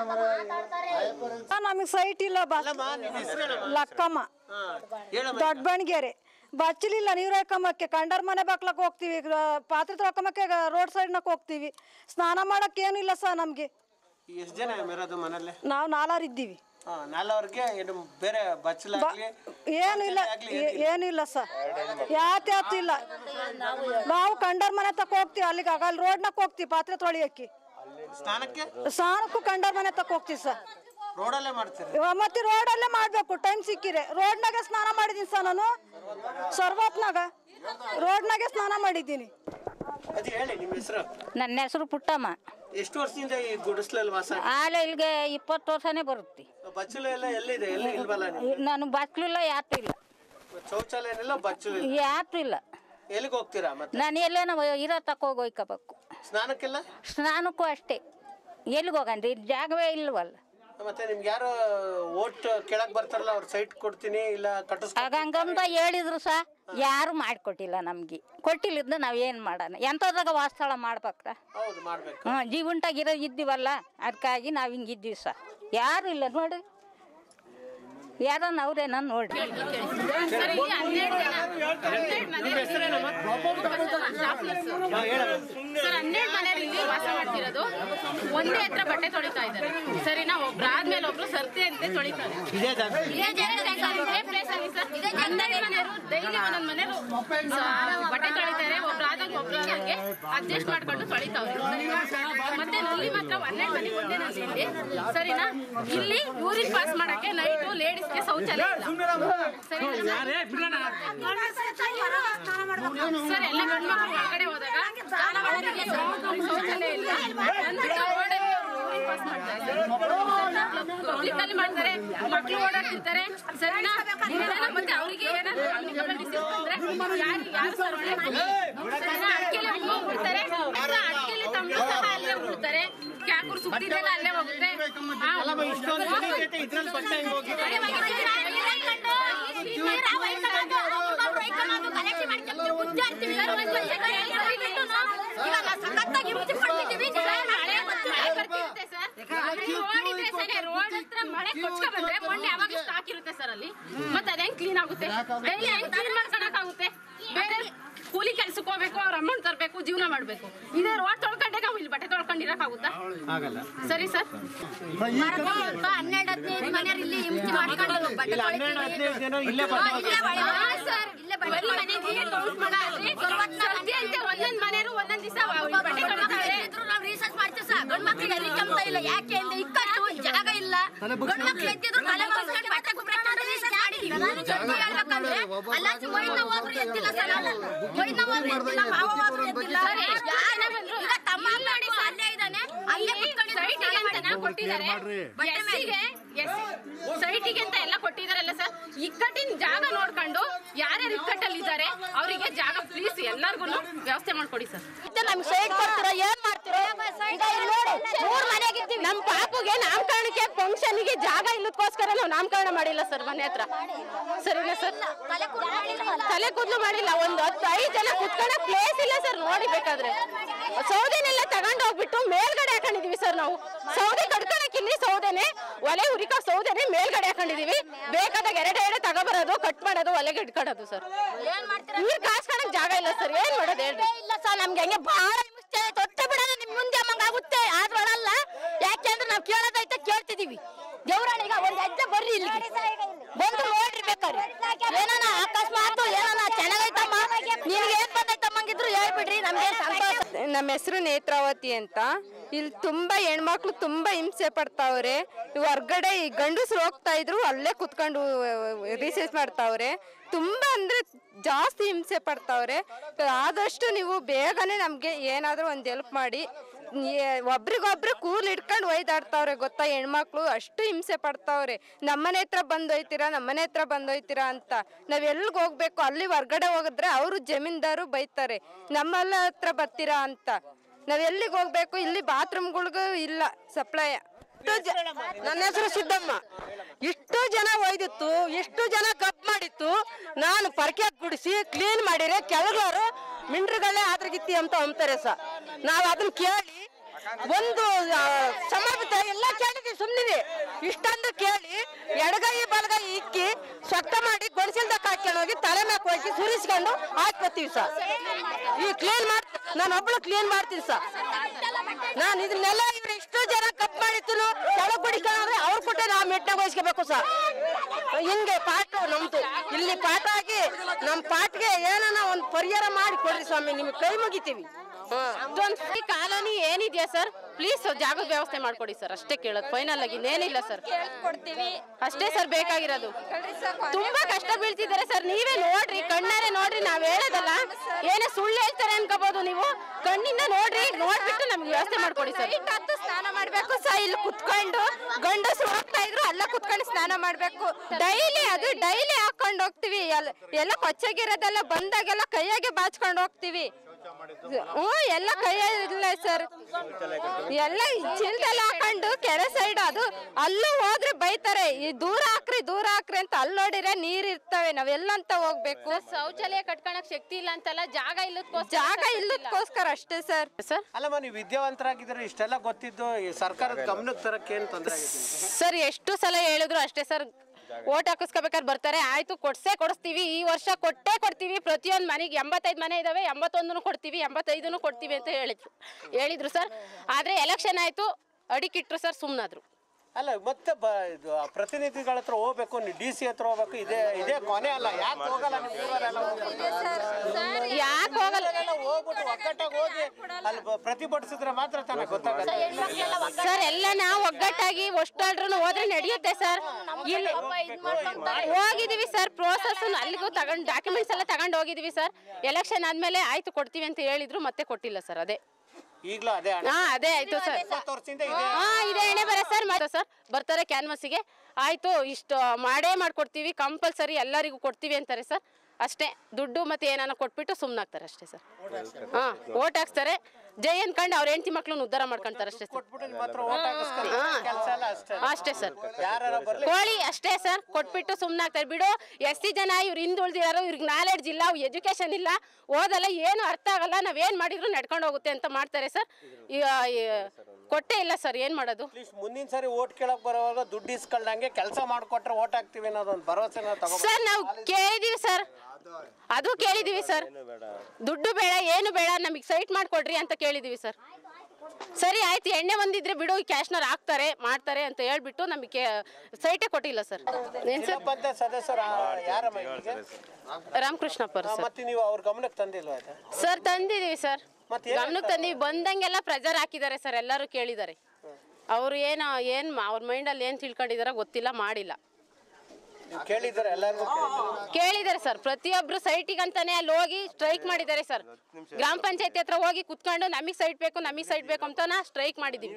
ನಮಗೆ ಸೈಟ್ ಇಲ್ಲ ಬಾ ಲಕ್ಕಮ್ಮ ದೊಡ್ಡ ಬಣಗೆರೆ ಬಚ್ಚಲಿಲ್ಲ ನೀರು ಹಾಕಮ್ಮಕ್ಕೆ ಕಂಡರ್ ಮನೆ ಬಾಕ್ಲಕ್ಕೆ ಹೋಗ್ತೀವಿ ಗ- ಪಾತ್ರೆ ತೊಳ್ಕೊಂಬಕ್ಕೆ ರೋಡ್ ಸೈಡ್ನಾಗ ಹೋಗ್ತೀವಿ ಸ್ನಾನ ಮಾಡಕ್ಕೆ ಏನಿಲ್ಲ ಸರ್ ನಮಗೆ ಎಷ್ಟು ಜನ ಇರೋದು ಮನೇಲಿ ನಾವು ನಾಲ್ವರು ಇದ್ದೀವಿ ಹಾ ನಾಲ್ವರ್ಗೆ ಏನು ಬೇರೆ ಬಚ್ಚಲಾಗ್ಲಿ ಏನು ಇಲ್ಲ ಏ- ಏನಿಲ್ಲ ಸರ್ ಯಾತ್ ಯಾತ್ ಇಲ್ಲ ನಾವು ಕಂಡರ್ ಮನೆ ತಕ ಹೋಗ್ತೀವಿ ಅಲ್ಲಿಗೆ ಆಗ ಅಲ್ಲಿ ರೋಡ್ನಾಗ ಹೋಗ್ತೀವಿ ಪಾತ್ರೆ ತೊಳಿಯಕ್ಕೆ ಸ್ನಾನಕ್ಕೆ ಸ್ನಾನಕ್ಕೂ ಕಂಡರ್ ಮನೆ ತಕ ಹೋಗ್ತೀವಿ ಸರ್ ರೋಡಲ್ಲೇ ಮಾಡ್ತೀರಿ ಇವ- ಮತ್ತೆ ರೋಡಲ್ಲೇ ಮಾಡಬೇಕು ಟೈಮ್ ಸಿಕ್ಕಿರೆ ರೋಡ್ನಾಗೆ ಸ್ನಾನ ಮಾಡಿದ್ದೀನಿ ಸರ್ ನಾನು ಸರ್ವತ್ನಾಗ ರೋಡ್ನಾಗೆ ಸ್ನಾನ ಮಾಡಿದ್ದೀನಿ ಅದು ಹೇಳಿ ನಿಮ್ಮ ಹೆಸರು ನನ್ನ ಹೆಸರು ಪುಟ್ಟಮ್ಮ ಎಷ್ಟು ವರ್ಷದಿಂದ ಈ ಗುಡಿಸ್ಲಲ್ಲಿ ವಾಸ ಆಲೆ ಇಲ್ಲಿಗೆ ಇಪ್ಪತ್ತು ವರ್ಷನೇ ಬರುತ್ತೆ ಬಚ್ಚಲು ಎಲ್ಲ ಎಲ್ಲಿದೆ ಎಲ್ಲಿ ಇಲ್ವಲ್ಲ ನೀವು ನಾನು ಬಸ್ಲಿಲ್ಲ ಯಾತು ಇಲ್ಲ ಶೌಚಾಲಯನೆಲ್ಲ ಬಚ್ಚಲು ಇಲ್ಲ ಯಾತು ಇಲ್ಲ ಎಲ್ಲಿಗೆ ಹೋಗ್ತೀರಾ ಮತ್ತೆ ನಾನು ಎಲ್ಲೇನೋ ಇರೋ ತಕ ಹೋಗ್ಕೋಬೇಕು ಸ್ನಾನಕ್ಕೆಲ್ಲ ಸ್ನಾನಕ್ಕೂ ಅಷ್ಟೇ ಎಲ್ಲಿಗೆ ಹೋಗಂದ್ರಿ ಇಲ್ಲಿ ಜಾಗವೇ ಇಲ್ವಲ್ಲ ಮತ್ತೆ ನಿಮ್ಗೆ ಯಾರು ಓಟ್ ಕೇಳಕ್ ಬರ್ತಾರಲ್ಲ ಅವ್ರ ಸೈಟ್ ಕೊಡ್ತೀನಿ ಇಲ್ಲ ಕಟ್ಟಿಸ್ ಆಗ ಹಂಗಂತ ಹೇಳಿದ್ರು ಸಹ ಯಾರು ಮಾಡಿಕೊಟ್ಟಿಲ್ಲ ನಮಗೆ ಕೊಟ್ಟಿಲ್ಲಿದ್ದು ನಾವು ಏನು ಮಾಡೋಣ ಎಂಥದ್ರಾಗ ವಾಸ್ತಳ ಮಾಡ್ಬೇಕ್ರ ಹೌದು ಮಾಡ್ಬೇಕು ಹ್ಞೂ ಜೀವಂಟಾಗಿರೋ ಇದ್ದೀವಲ್ಲ ಅದಕ್ಕಾಗಿ ನಾವು ಹಿಂಗಿದ್ದೀವಿ ಸಹ ಯಾರು ಇಲ್ಲ ನೋಡಿ ಯಾರೋ ಅವ್ರೇನ ನೋಡಿ ಸರ್ ಇಲ್ಲಿ ಹನ್ನೆರಡು ಜನ ಹನ್ನೆರಡು ಮನೆ ಸರ್ ಹನ್ನೆರಡು ಮನೆಯಲ್ಲಿ ಇಲ್ಲಿ ವಾಸ ಮಾಡ್ತಿರೋದು ಒಂದೇ ಹತ್ರ ಬಟ್ಟೆ ತೊಳಿತಾ ಇದ್ದಾರೆ ಸರಿನಾ ಒಬ್ರು ಆದ್ಮೇಲೆ ಒಬ್ರು ಸರ್ತಿ ಅಂತೆ ತೊಳಿತಾರೆ ಇದೇ ಜಾಗ ಇದೇ ಜಾಗದಲ್ಲಿ ಸರ್, ಇದೇ place ಅಲ್ಲಿ ಸರ್ ಹನ್ನೆರಡು ಮನೆಯವರು ಡೈಲಿ ಒಂದೊಂದು ಮನೆಯವರು ಬಟ್ಟೆ ತೊಳಿತಾರೆ ಒಬ್ರು ಆದಂಗೆ ಒಬ್ರು ಆದಂಗೆ ಅಡ್ಜಸ್ಟ್ ಮಾಡ್ಕೊಂಡು ತೊಳಿತಾವ್ರೆ ಸರಿನಾ ಮತ್ತೆ ನಲ್ಲಿ ಮಾತ್ರ ಹನ್ನೆರಡು ಮನೆ ಒಂದೇ ನಲ್ಲಿ ಇಲ್ಲಿ ಸರಿನಾ ಇಲ್ಲಿ ಯೂರಿನ್ ಪಾಸ್ ಮಾಡಕ್ಕೆ ನೈಟು ಲೇಡೀಸ್ಗೆ ಶೌಚಾಲಯ ಇಲ್ಲ ಸರಿನಾ ಸರ್ ಎಲ್ಲ ಗಂಡು ಮಕ್ಕಳು ಹೊರಗಡೆ ಹೋದಾಗ ಸ್ನಾನ ಮಾಡೋದಕ್ಕೆ ಶೌಚಾಲಯ ಇಲ್ಲ ಅಂದ್ಬಿಟ್ಟು ರೋಡಲ್ಲಿ ಯೂರಿನ್ ಪಾಸ್ ಮಾಡ್ತಾರೆ ಪಬ್ಲಿಕ್ ಅಲ್ಲಿ ಮಾಡ್ತಾರೆ ಮಕ್ಕಳು ಓಡಾಡ್ತಿರ್ತಾರೆ ಸರಿನಾ ಇದೆಲ್ಲ ಮತ್ತೆ ಅವರಿಗೆ ಏನಾದ್ರು communicable disease ಬಂದ್ರೆ ಯಾರು ಯಾರು ಸರ್ ಒಳ್ಳೆ ಸರಿನಾ ಅಡ್ಕೆಲೆ ಹೋಗ್ಬಿಡ್ತಾರೆ ಅಡ್ಕೆಲೆ ತಮ್ಮ ಸಹ ಅಲ್ಲೇ ಹೋಗ್ಬಿಡ್ತಾರೆ ಕ್ಯಾಕೂರ್ ಸುತ್ತಿದ್ದೆಲ್ಲ ಅಲ್ಲೇ ಹೋಗುತ್ತೆ ಇದ್ರಲ್ಲಿ ಬಟ್ಟೆ ಹೆಂಗ್ ಹೋಗಿ ರೋಡ್ ಹತ್ರ ಮಳೆ ಕೊಚ್ಕೊ ಬಂದ್ರೆ ಮೊನ್ನೆ ಯಾವಾಗ ಸ್ಟಾಕ್ ಇರುತ್ತೆ ಸರ್ ಅಲ್ಲಿ ಮತ್ತೆ ಅದೇನ್ ಕ್ಲೀನ್ ಆಗುತ್ತೆ ಡೈಲಿ ಹೆಂಗ್ ಕ್ಲೀನ್ ಮಾಡ್ಕೊಳಕ್ ಆಗುತ್ತೆ ಬೇರೆ ಕೂಲಿ ಕೆಲ್ಸಕ್ಕೆ ಹೋಗ್ಬೇಕು ಅವ್ರ ಅಮೌಂಟ್ ತರಬೇಕು ಜೀವನ ಮಾಡ್ಬೇಕು ಇದೇ ರೋಡ್ ತೊಳ್ಕೊಂಡೆ ನಾವು ಇಲ್ಲಿ ಬಟ್ಟೆ ತೊಳ್ಕೊಂಡಿರಕ್ಕಾಗುತ್ತಾ ಆಗಲ್ಲ ಸರಿ ಸರ್ ಹನ್ನೆರಡು ಹದಿನೈದು ಮನೆಯವ್ರು ಇಲ್ಲಿ ಹಿಂಸೆ ಮಾಡ್ಕೊಂಡು ಬಟ್ಟೆ ಇಲ್ಲ ಹನ್ನೆರಡು ಹದಿನೈದು ಜನ ಇಲ್ಲೇ ಬಟ್ಟೆ ಸರ್ ಇಲ್ಲೇ ಬಟ್ಟೆ ಒಂದೊಂದ್ ಮನೆಯವರು ಒಂದೊಂದ್ ದಿವಸ ಬಟ್ಟೆ ತೊಳ್ಕೊತಾರೆ ನಾವು ರಿಸರ್ಚ್ ಮಾಡ್ತೀವಿ ಸರ್ ಗಂಡು ಮಕ್ಳಿಗೆ ಎಲ್ಲಿ ಕೆಮ್ತ ಇಲ್ಲ ಯಾಕೆ ಅಂದ್ರೆ ಇಕ್ಕಟ್ಟು ಜಾಗ ಇಲ್ಲ ಗಂಡು ಮಕ್ಳು ಎದ್ದಿದ್ರು ತಲೆ ಮರೆಸ್ಕೊಂಡು ಬಟ್ಟೆ ಕುಬ್ಬಿಟ್ಟು ರಿಸರ್ಚ್ ಮಾಡಿದೀವಿ ಸತ್ಯ ಹೇಳ್ಬೇಕಂದ್ರೆ ಅಲ್ಲಾಚೆ ಮೊಯ್ನ ಹೋದ್ರು ಎದ್ದಿಲ್ಲ ಸರ್ ನಾವು ಮೊಯ್ನ ಹೋದ್ರು ಎದ್ದಿಲ್ಲ ಮಾವ ಹೋದ್ರು ಎದ್ದಿಲ್ಲ ಯಾರೇ ಬಂದ್ರು ಈಗ ತಮ್ಮ ಮಾಡಿ ಅಲ್ಲೇ ಇದ್ದಾನೆ ಅಲ್ಲೇ ಸೈಟಿಗೆ ಅಂತ ಕೊಟ್ಟಿದ್ದಾರೆ ಎಸ್ಸಿಗೆ ಸೈಟಿಗೆ ಅಂತ ಎಲ್ಲ ಕೊಟ್ಟಿದಾರಲ್ಲ ಸರ್ ಇಕ್ಕಟ್ಟಿನ ಜಾಗ ನೋಡ್ಕೊಂಡು ಯಾರ್ಯಾರು ಇಕ್ಕಟ್ಟಲ್ಲಿ ಇದ್ದಾರೆ ಅವರಿಗೆ ಜಾಗ ಪ್ಲೀಸ್ ಎಲ್ಲರಿಗೂ ವ್ಯವಸ್ಥೆ ಮಾಡ್ಕೊಡಿ ಸರ್ ನಮ್ಗೆ ಸೈಡ್ ಕೊಡ್ತೀರಾ ಏನ್ ಮಾಡ್ತೀರಾ ಈಗ ಇಲ್ಲಿ ನೋಡಿ ಮೂರ್ ಮನೆಗಿದ್ದೀವಿ ನಮ್ಮ ಪಾಪುಗೆ ನಾಮಕರಣಕ್ಕೆ ಫಂಕ್ಷನ್ಗೆ ಜಾಗ ಇಲ್ಲದಕ್ಕೋಸ್ಕರ ನಾವು ನಾಮಕರಣ ಮಾಡಿಲ್ಲ ಸರ್ ಮನೆ ಹತ್ರ ಸರಿನಾ ಸರ್ ತಲೆ ಕೂದಲು ಮಾಡಿಲ್ಲ ಒಂದು ಹತ್ತು ಐದು ಜನ ಕುತ್ಕೊಳ್ಳೋ ಪ್ಲೇಸ್ ಇಲ್ಲ ಸರ್ ನೋಡಿ ಬೇಕಾದ್ರೆ ಸೌದೆನೆಲ್ಲ ತಗೊಂಡು ಹೋಗ್ಬಿಟ್ಟು ಮೇಲ್ಗಡೆ ಹಾಕೊಂಡಿದೀವಿ ಸರ್ ನಾವು ಸೌದೆ ಕಡ್ಕೊಳಕ್ ಇಲ್ಲಿ ಸೌದೆನೆ ಒಲೆ ಉರಿಕೋ ಸೌದೆನೆ ಮೇಲ್ಗಡೆ ಹಾಕೊಂಡಿದೀವಿ ಬೇಕಾದಾಗ ಎರಡೆ ಎರಡೆ ತಗೊಬರೋದು ಕಟ್ ಮಾಡೋದು ಒಲೆಗೆ ಇಟ್ಕೊಳ್ಳೋದು ಸರ್ ನೀರ್ ಕಾಸ್ಕೊಳಕ್ ಜಾಗ ಇಲ್ಲ ಸರ್ ಏನ್ ಮಾಡೋದು ಹೇಳ್ರಿ ಇಲ್ಲ ಸರ್ ನಮ್ಗೆ ಹಂಗೆ ಬಹಳ ಹಿಂಸೆ ತೊಟ್ಟೆ ಬಿಡೋದು ನಿಮ್ ಮುಂದೆ ಆಗುತ್ತೆ ಆದ್ರೆ ಒಳಲ್ಲ ಯಾಕೆಂದ್ರೆ ನಾವು ಕೇಳೋದೈತೆ ಕೇಳ್ತಿದೀವಿ ದೇವ್ರಾಣಿಗ ಒಂದ್ ಹೆಜ್ಜೆ ಬರ್ರಿ ಇಲ್ಲಿ ಬಂದು ನೋಡ್ರಿ ಬೇಕಾದ್ರೆ ಏನಾನ ಅಕಸ್ಮಾತ್ ಏನಾನ ಚೆನ್ನಾಗೈತಮ್ಮ ನಿನ್ಗೆ ಏನ್ ಬಂದೈತಮ್ಮಂಗಿದ್ರು ಹೇಳ್ಬಿಡ್ರಿ ನಮ್ಗೆ ಸಂತೋಷ ನಮ್ಮ ಹೆಸರು ನೇತ್ರಾವತಿ ಅಂತ ಇಲ್ಲಿ ತುಂಬಾ ಹೆಣ್ಮಕ್ಳು ತುಂಬಾ ಹಿಂಸೆ ಪಡ್ತಾವ್ರೆ ಹೊರ್ಗಡೆ ಈ ಗಂಡಸ್ರು ಹೋಗ್ತಾ ಇದ್ರು ಅಲ್ಲೇ ಕುತ್ಕೊಂಡು ರಿಸರ್ಚ್ ಮಾಡ್ತಾವ್ರೆ ತುಂಬಾ ಅಂದ್ರೆ ಜಾಸ್ತಿ ಹಿಂಸೆ ಪಡ್ತಾವ್ರೆ ಆದಷ್ಟು ನೀವು ಬೇಗನೆ ನಮ್ಗೆ ಏನಾದ್ರೂ ಒಂದ್ ಹೆಲ್ಪ್ ಮಾಡಿ ಏ- ಒಬ್ರಿಗೊಬ್ರು ಕೂಲ್ ಇಟ್ಕೊಂಡು ಒಯ್ದಾಡ್ತಾವ್ರೆ ಗೊತ್ತಾ ಹೆಣ್ಮಕ್ಳು ಅಷ್ಟು ಹಿಂಸೆ ಪಡ್ತಾವ್ರೆ ನಮ್ಮನೆ ಹತ್ರ ಬಂದೊಯ್ತೀರಾ ನಮ್ಮನೆ ಹತ್ರ ಬಂದೊಯ್ತೀರಾ ಅಂತ ನಾವ್ ಎಲ್ಗ್ ಹೋಗ್ಬೇಕು ಅಲ್ಲಿ ಹೊರ್ಗಡೆ ಹೋಗಿದ್ರೆ ಅವರು ಜಮೀನ್ದಾರು ಬೈತಾರೆ ನಮ್ಮಲ್ಲ ಹತ್ರ ಬರ್ತೀರಾ ಅಂತ ನಾವ್ ಎಲ್ಲಿಗೆ ಹೋಗ್ಬೇಕು ಇಲ್ಲಿ ಬಾತ್ರೂಮ್ಗಳಿಗೂ ಇಲ್ಲ ಸಪ್ಲೈ ನನ್ನ ಹೆಸರು ಸಿದ್ದಮ್ಮ ಇಷ್ಟು ಜನ ಒಯ್ದಿತ್ತು ಇಷ್ಟು ಜನ ಕಪ್ ಮಾಡಿತ್ತು ನಾನು ಪರ್ಕೆ ಗುಡಿಸಿ ಕ್ಲೀನ್ ಮಾಡಿರೆ ಕೆಳಗವರು ಮಿಂಡ್ರುಗಳೇ ಆದ್ರಗಿತ್ತಿ ಅಂತ ಅಂತಾರೆ ಸ ನಾವು ಅದನ್ನ ಕೇಳಿ ಒಂದು ಆ, ಸಮರ್ಪಿತ ಎಲ್ಲ ಕೇಳಿದ್ವಿ ಸುಮ್ಮನೆ ಇಷ್ಟೊಂದು ಕೇಳಿ ಎಡಗೈ ಬಲಗೈ ಇಕ್ಕಿ ಸ್ವಚ್ಛ ಮಾಡಿ ಗೊಣಸಿಲ್ದಕ್ಕೆ ಹಾಕ್ಕೊಂಡು ಹೋಗಿ ತಲೆ ಮ್ಯಾಕ್ ಹೋಗಿ ಸುರಿಸ್ಕೊಂಡು ಹಾಕ್ಬತ್ತೀವಿ ಸರ್ ಈ ಕ್ಲೀನ್ ಮಾಡ್ ನಾನು ಒಬ್ಳು ಕ್ಲೀನ್ ಮಾಡ್ತೀನಿ ಸರ್ ನಾನು ಇದನ್ನೆಲ್ಲ ಇವ್ರು ಇಷ್ಟು ಜನ ಕಪ್ ಮಾಡಿತ್ತು ಕೆಳಗ್ ಬಿಡಿಕೊಂಡ್ರೆ ಅವ್ರ ಕೊಟ್ಟೆ ನಾವು ಮೆಟ್ನಾಗ ವಹಿಸ್ಕೋಬೇಕು ಸರ್ ಹಿಂಗೆ ಪಾಠ ನಮ್ದು ಇಲ್ಲಿ ಪಾಠ ಆಗಿ ನಮ್ಮ ಪಾಟ್ಗೆ ಏನನ ಒಂದು ಪರಿಹಾರ ಮಾಡಿ ಕೊಡ್ರಿ ಸ್ವಾಮಿ ನಿಮ್ಗೆ ಕೈ ಮುಗಿತೀವಿ ಈ ಕಾಲೋನಿ ಏನಿದೆಯಾ ಸರ್ ಪ್ಲೀಸ್ ಜಾಗದ ವ್ಯವಸ್ಥೆ ಮಾಡ್ಕೊಡಿ ಸರ್ ಅಷ್ಟೇ ಕೇಳೋದು ಫೈನಲ್ ಆಗಿ ಇನ್ನೇನಿಲ್ಲ ಸರ್ ಕೊಡ್ತೀವಿ ಅಷ್ಟೇ ಸರ್ ಬೇಕಾಗಿರೋದು ತುಂಬಾ ಕಷ್ಟ ಬೀಳ್ತಿದ್ದಾರೆ ಸರ್ ನೀವೇ ನೋಡ್ರಿ ಕಣ್ಣಾರೆ ನೋಡ್ರಿ ನಾವ್ ಹೇಳೋದಲ್ಲ ಏನೇ ಸುಳ್ಳು ಹೇಳ್ತಾರೆ ಅನ್ಕೋಬಹುದು ನೀವು ಕಣ್ಣಿಂದ ನೋಡ್ರಿ ನೋಡ್ಬಿಟ್ಟು ನಮ್ಗೆ ವ್ಯವಸ್ಥೆ ಮಾಡ್ಕೊಡಿ ಸರ್ ಹತ್ತು ಸ್ನಾನ ಮಾಡ್ಬೇಕು ಸ ಇಲ್ಲಿ ಕುತ್ಕೊಂಡು ಗಂಡಸರು ಹೋಗ್ತಾ ಇದ್ರು ಅಲ್ಲ ಕುತ್ಕೊಂಡು ಸ್ನಾನ ಮಾಡ್ಬೇಕು ಡೈಲಿ ಅದು ಡೈಲಿ ಹಾಕೊಂಡು ಹೋಗ್ತಿವಿ ಎಲ್ಲ- ಎಲ್ಲ ಕೊಚ್ಚಗಿರೋದೆಲ್ಲ ಬಂದಾಗೆಲ್ಲ ಕೈಯಾಗೆ ಬಾಚ್ಕೊಂಡು ಹೋಗ್ತಿವಿ ಹ್ಞೂ ಎಲ್ಲ ಕೈಯಲ್ಲ ಸರ್ ಎಲ್ಲ ಚಿಲ್ದೆಲ್ಲ ಹಾಕೊಂಡು ಕೆರೆ ಸೈಡ್ ಅದು ಅಲ್ಲೂ ಹೋದ್ರೆ ಬೈತಾರೆ ಈ ದೂರ ಹಾಕ್ರಿ ದೂರ ಹಾಕ್ರಿ ಅಂತ ಅಲ್ಲಿ ನೋಡಿದ್ರೆ ನೀರ್ ಇರ್ತವೆ ನಾವೆಲ್ಲಂತ ಹೋಗ್ಬೇಕು ಶೌಚಾಲಯ ಕಟ್ಕೊಳಕ್ ಶಕ್ತಿ ಇಲ್ಲ ಅಂತಲ್ಲ ಜಾಗ ಇಲ್ಲದಕ್ಕೋಸ್ಕರ ಜಾಗ ಇಲ್ಲದಕ್ಕೋಸ್ಕರ ಅಷ್ಟೇ ಸರ್ ಸರ್ ಅಲ್ಲಮ್ಮ ನೀವು ವಿದ್ಯಾವಂತರಾಗಿದ್ರೆ ಇಷ್ಟೆಲ್ಲ ಗೊತ್ತಿದ್ದು ಈ ಸರ್ಕಾರದ ಗಮನಕ್ಕೆ ತರಕ್ಕೆ ಏನು ತೊಂದರೆ ಆಗಿದೆ ಸರ್ ಎಷ್ಟು ಸಲ ಹೇಳಿದ್ರು ಅಷ್ಟೇ ಸರ್ ಓಟ್ ಹಾಕಿಸ್ಕೋಬೇಕಾದ್ರೆ ಬರ್ತಾರೆ ಆಯ್ತು ಕೊಡ್ಸೇ ಕೊಡಿಸ್ತೀವಿ ಈ ವರ್ಷ ಕೊಟ್ಟೇ ಕೊಡ್ತೀವಿ ಪ್ರತಿಯೊಂದು ಮನೆಗೆ ಎಂಬತ್ತೈದು ಮನೆ ಇದಾವೆ ಎಂಬತ್ತೊಂದನು ಕೊಡ್ತೀವಿ ಎಂಬತ್ತೈದನು ಕೊಡ್ತೀವಿ ಅಂತ ಹೇಳಿದ್ರು ಹೇಳಿದ್ರು ಸರ್ ಆದರೆ ಎಲೆಕ್ಷನ್ ಆಯ್ತು ಅಡಿಕಿಟ್ರು ಸರ್ ಸುಮ್ಮನಾದ್ರು ಅಲ್ಲ ಮತ್ತೆ ಬ ಇದು ಆ ಪ್ರತಿನಿಧಿಗಳ ಹತ್ರ ಹೋಗ್ಬೇಕು ನೀವು ಡಿ ಸಿ ಹತ್ರ ಹೋಗ್ಬೇಕು ಇದೇ ಇದೇ ಕೊನೆ ಅಲ್ಲ ಯಾಕೆ ಹೋಗಲ್ಲ ನೀವು ಊರವರೆಲ್ಲ ಹೋಗ್ಬೇಕು? ಯಾಕೆ ಹೋಗಲ್ಲ ಊರವರೆಲ್ಲ ಹೋಗ್ಬಿಟ್ಟು ಒಗ್ಗಟ್ಟಾಗಿ ಹೋಗಿ ಅಲ್ಲಿ ಬ- ಪ್ರತಿಭಟಿಸಿದ್ರೆ ಮಾತ್ರ ತಾನೇ ಗೊತ್ತಾಗುತ್ತೆ ಸರ್ ಎಲ್ಲ ನಾವು ಒಗ್ಗಟ್ಟಾಗಿ ಅಷ್ಟಾದ್ರೂ ಹೋದ್ರೆ ನಡೆಯುತ್ತೆ ಸರ್ ಇಲ್ಲಿ ಹೋಗಿದೀವಿ ಸರ್ ಪ್ರೋಸೆಸ್ ಅಲ್ಲಿಗೂ ತಗೊಂಡು ಡಾಕ್ಯುಮೆಂಟ್ಸ್ ಎಲ್ಲ ತಗೊಂಡು ಹೋಗಿದೀವಿ ಸರ್ ಎಲೆಕ್ಷನ್ ಆದ್ಮೇಲೆ ಆಯ್ತು ಕೊಡ್ತೀವಿ ಅಂತ ಹೇಳಿದ್ರು ಮತ್ತೆ ಕೊಟ್ಟಿಲ್ಲ ಸರ್ ಅದೇ ಈಗಲೂ ಅದೇ ಹಣ ಹಾ ಅದೇ ಆಯ್ತು ಸರ್ ಇಪ್ಪತ್ತು ವರ್ಷದಿಂದ ಇದೆ ಹಾ ಇದೆ ಎಣ್ಣೆ ಬರ ಸರ್ ಮತ್ತೆ ಸರ್ ಬರ್ತಾರೆ ಕ್ಯಾನ್ವಸಿಗೆ ಆಯ್ತು ಇಷ್ಟು ಮಾಡೇ ಮಾಡ್ಕೊಡ್ತೀವಿ ಕಂಪಲ್ಸರಿ ಎಲ್ಲರಿಗೂ ಕೊಡ್ತೀವಿ ಅಂತಾರೆ ಸರ್ ಅಷ್ಟೇ ದುಡ್ಡು ಮತ್ತೆ ಏನಾನ ಕೊಟ್ಬಿಟ್ಟು ಸುಮ್ಮನಾಗ್ತಾರೆ ಅಷ್ಟೇ ಸರ್ ಹಾ ಓಟ್ ಹಾಕ್ಸ್ತಾರೆ ಜೈ ಅನ್ಕೊಂಡು ಅವ್ರ ಹೆಂಡತಿ ಮಕ್ಳನ್ನ ಉದ್ಧಾರ ಮಾಡ್ಕೊಂತಾರೆ ಅಷ್ಟೇ ಸರ್ ಮಾತ್ರ ಓಟ್ ಹಾಕಿಸ್ಕೊಂಡು ಕೆಲಸ ಎಲ್ಲ ಅಷ್ಟೇ ಅಷ್ಟೇ ಸರ್ ಯಾರು ಬರ್ಲಿ ಕೋಳಿ ಅಷ್ಟೇ ಸರ್ ಕೊಟ್ಬಿಟ್ಟು ಸುಮ್ಮನಾಗ್ತಾರೆ ಬಿಡು ಎಷ್ಟಿ ಜನ ಇವ್ರು ಹಿಂದುಳಿದಿರೋ ಇವ್ರಿಗೆ ನಾಲೆಡ್ಜ್ ಇಲ್ಲ ಎಜುಕೇಶನ್ ಇಲ್ಲ ಓದಲ್ಲ ಏನು ಅರ್ಥ ಆಗಲ್ಲ ನಾವೇನ್ ಮಾಡಿದ್ರು ನಡ್ಕೊಂಡು ಹೋಗುತ್ತೆ ಅಂತ ಮಾಡ್ತಾರೆ ಸರ್ ಈಗ ಈ ಕೊಟ್ಟೇ ಇಲ್ಲ ಸರ್ ಏನ್ ಮಾಡೋದು ಮುಂದಿನ ಸರಿ ಓಟ್ ಕೇಳಕ್ ಬರೋವಾಗ ದುಡ್ಡು ಇಸ್ಕೊಳ್ದಂಗೆ ಕೆಲಸ ಮಾಡ್ಕೊಟ್ರೆ ಓಟ್ ಹಾಕ್ತಿವಿ ಅನ್ನೋದೊಂದು ಭರವಸೆನ ತಗೋ ಸರ್ ನಾವು ಕೇಳಿದೀವಿ ಸರ್ ಅದು ಕೇಳಿದೀವಿ ಸರ್ ದುಡ್ಡು ಬೇಡ ಏನು ಬೇಡ ನಮಗೆ ಸೈಟ್ ಮಾಡ್ಕೊಡ್ರಿ ಅಂತ ಕೇಳಿದೀವಿ ಸರ್ ಸರಿ ಆಯ್ತು ಎಣ್ಣೆ ಒಂದಿದ್ರೆ ಬಿಡು ಕ್ಯಾಶ್ನರ್ ಹಾಕ್ತಾರೆ ಮಾಡ್ತಾರೆ ಅಂತ ಹೇಳ್ಬಿಟ್ಟು ನಮಗೆ ಸೈಟೇ ಕೊಟ್ಟಿಲ್ಲ ಸರ್ ಏನ್ ಸರ್ ಪಂಚಾಯತ್ ಸದಸ್ಯರು ಯಾರಮ್ಮ ಇಲ್ಲಿಗೆ? ರಾಮಕೃಷ್ಣಪ್ಪ ಆ, ಸರ್ ಮತ್ತೆ ನೀವು ಅವ್ರ ಗಮನಕ್ಕೆ ತಂದಿಲ್ವಾ ಇದು ಸರ್ ತಂದಿದೀವಿ ಸರ್ ಮತ್ತೆ ಏನ್ ಗಮನಕ್ಕೆ ತಂದಿವಿ ಬಂದಂಗೆಲ್ಲ ಪ್ರೆಜರ್ ಹಾಕಿದ್ದಾರೆ ಸರ್ ಎಲ್ಲರೂ ಕೇಳಿದ್ದಾರೆ ಅವ್ರು ಏನು ಏನು ಅವ್ರ ಮೈಂಡಲ್ಲಿ ಏನು ತಿಳ್ಕೊಂಡಿದಾರ ಗೊತ್ತಿಲ್ಲ ಮಾಡಿಲ್ಲ ನೀವು ಕೇಳಿದ್ರೆ ಎಲ್ಲರಿಗೂ ಕೇಳಿದ್ದಾರೆ ಸರ್ ಪ್ರತಿಯೊಬ್ರು ಸೈಟಿಗಂತಾನೆ ಅಲ್ಲಿ ಹೋಗಿ ಸ್ಟ್ರೈಕ್ ಮಾಡಿದ್ದಾರೆ ಸರ್ ಗ್ರಾಮ ಪಂಚಾಯತಿ ಹತ್ರ ಹೋಗಿ ಕುತ್ಕೊಂಡು ನಮಗೆ ಸೈಟ್ ಬೇಕು ನಮಗೆ ಸೈಟ್ ಬೇಕು ಅಂತ ಸ್ಟ್ರೈಕ್ ಮಾಡಿದೀವಿ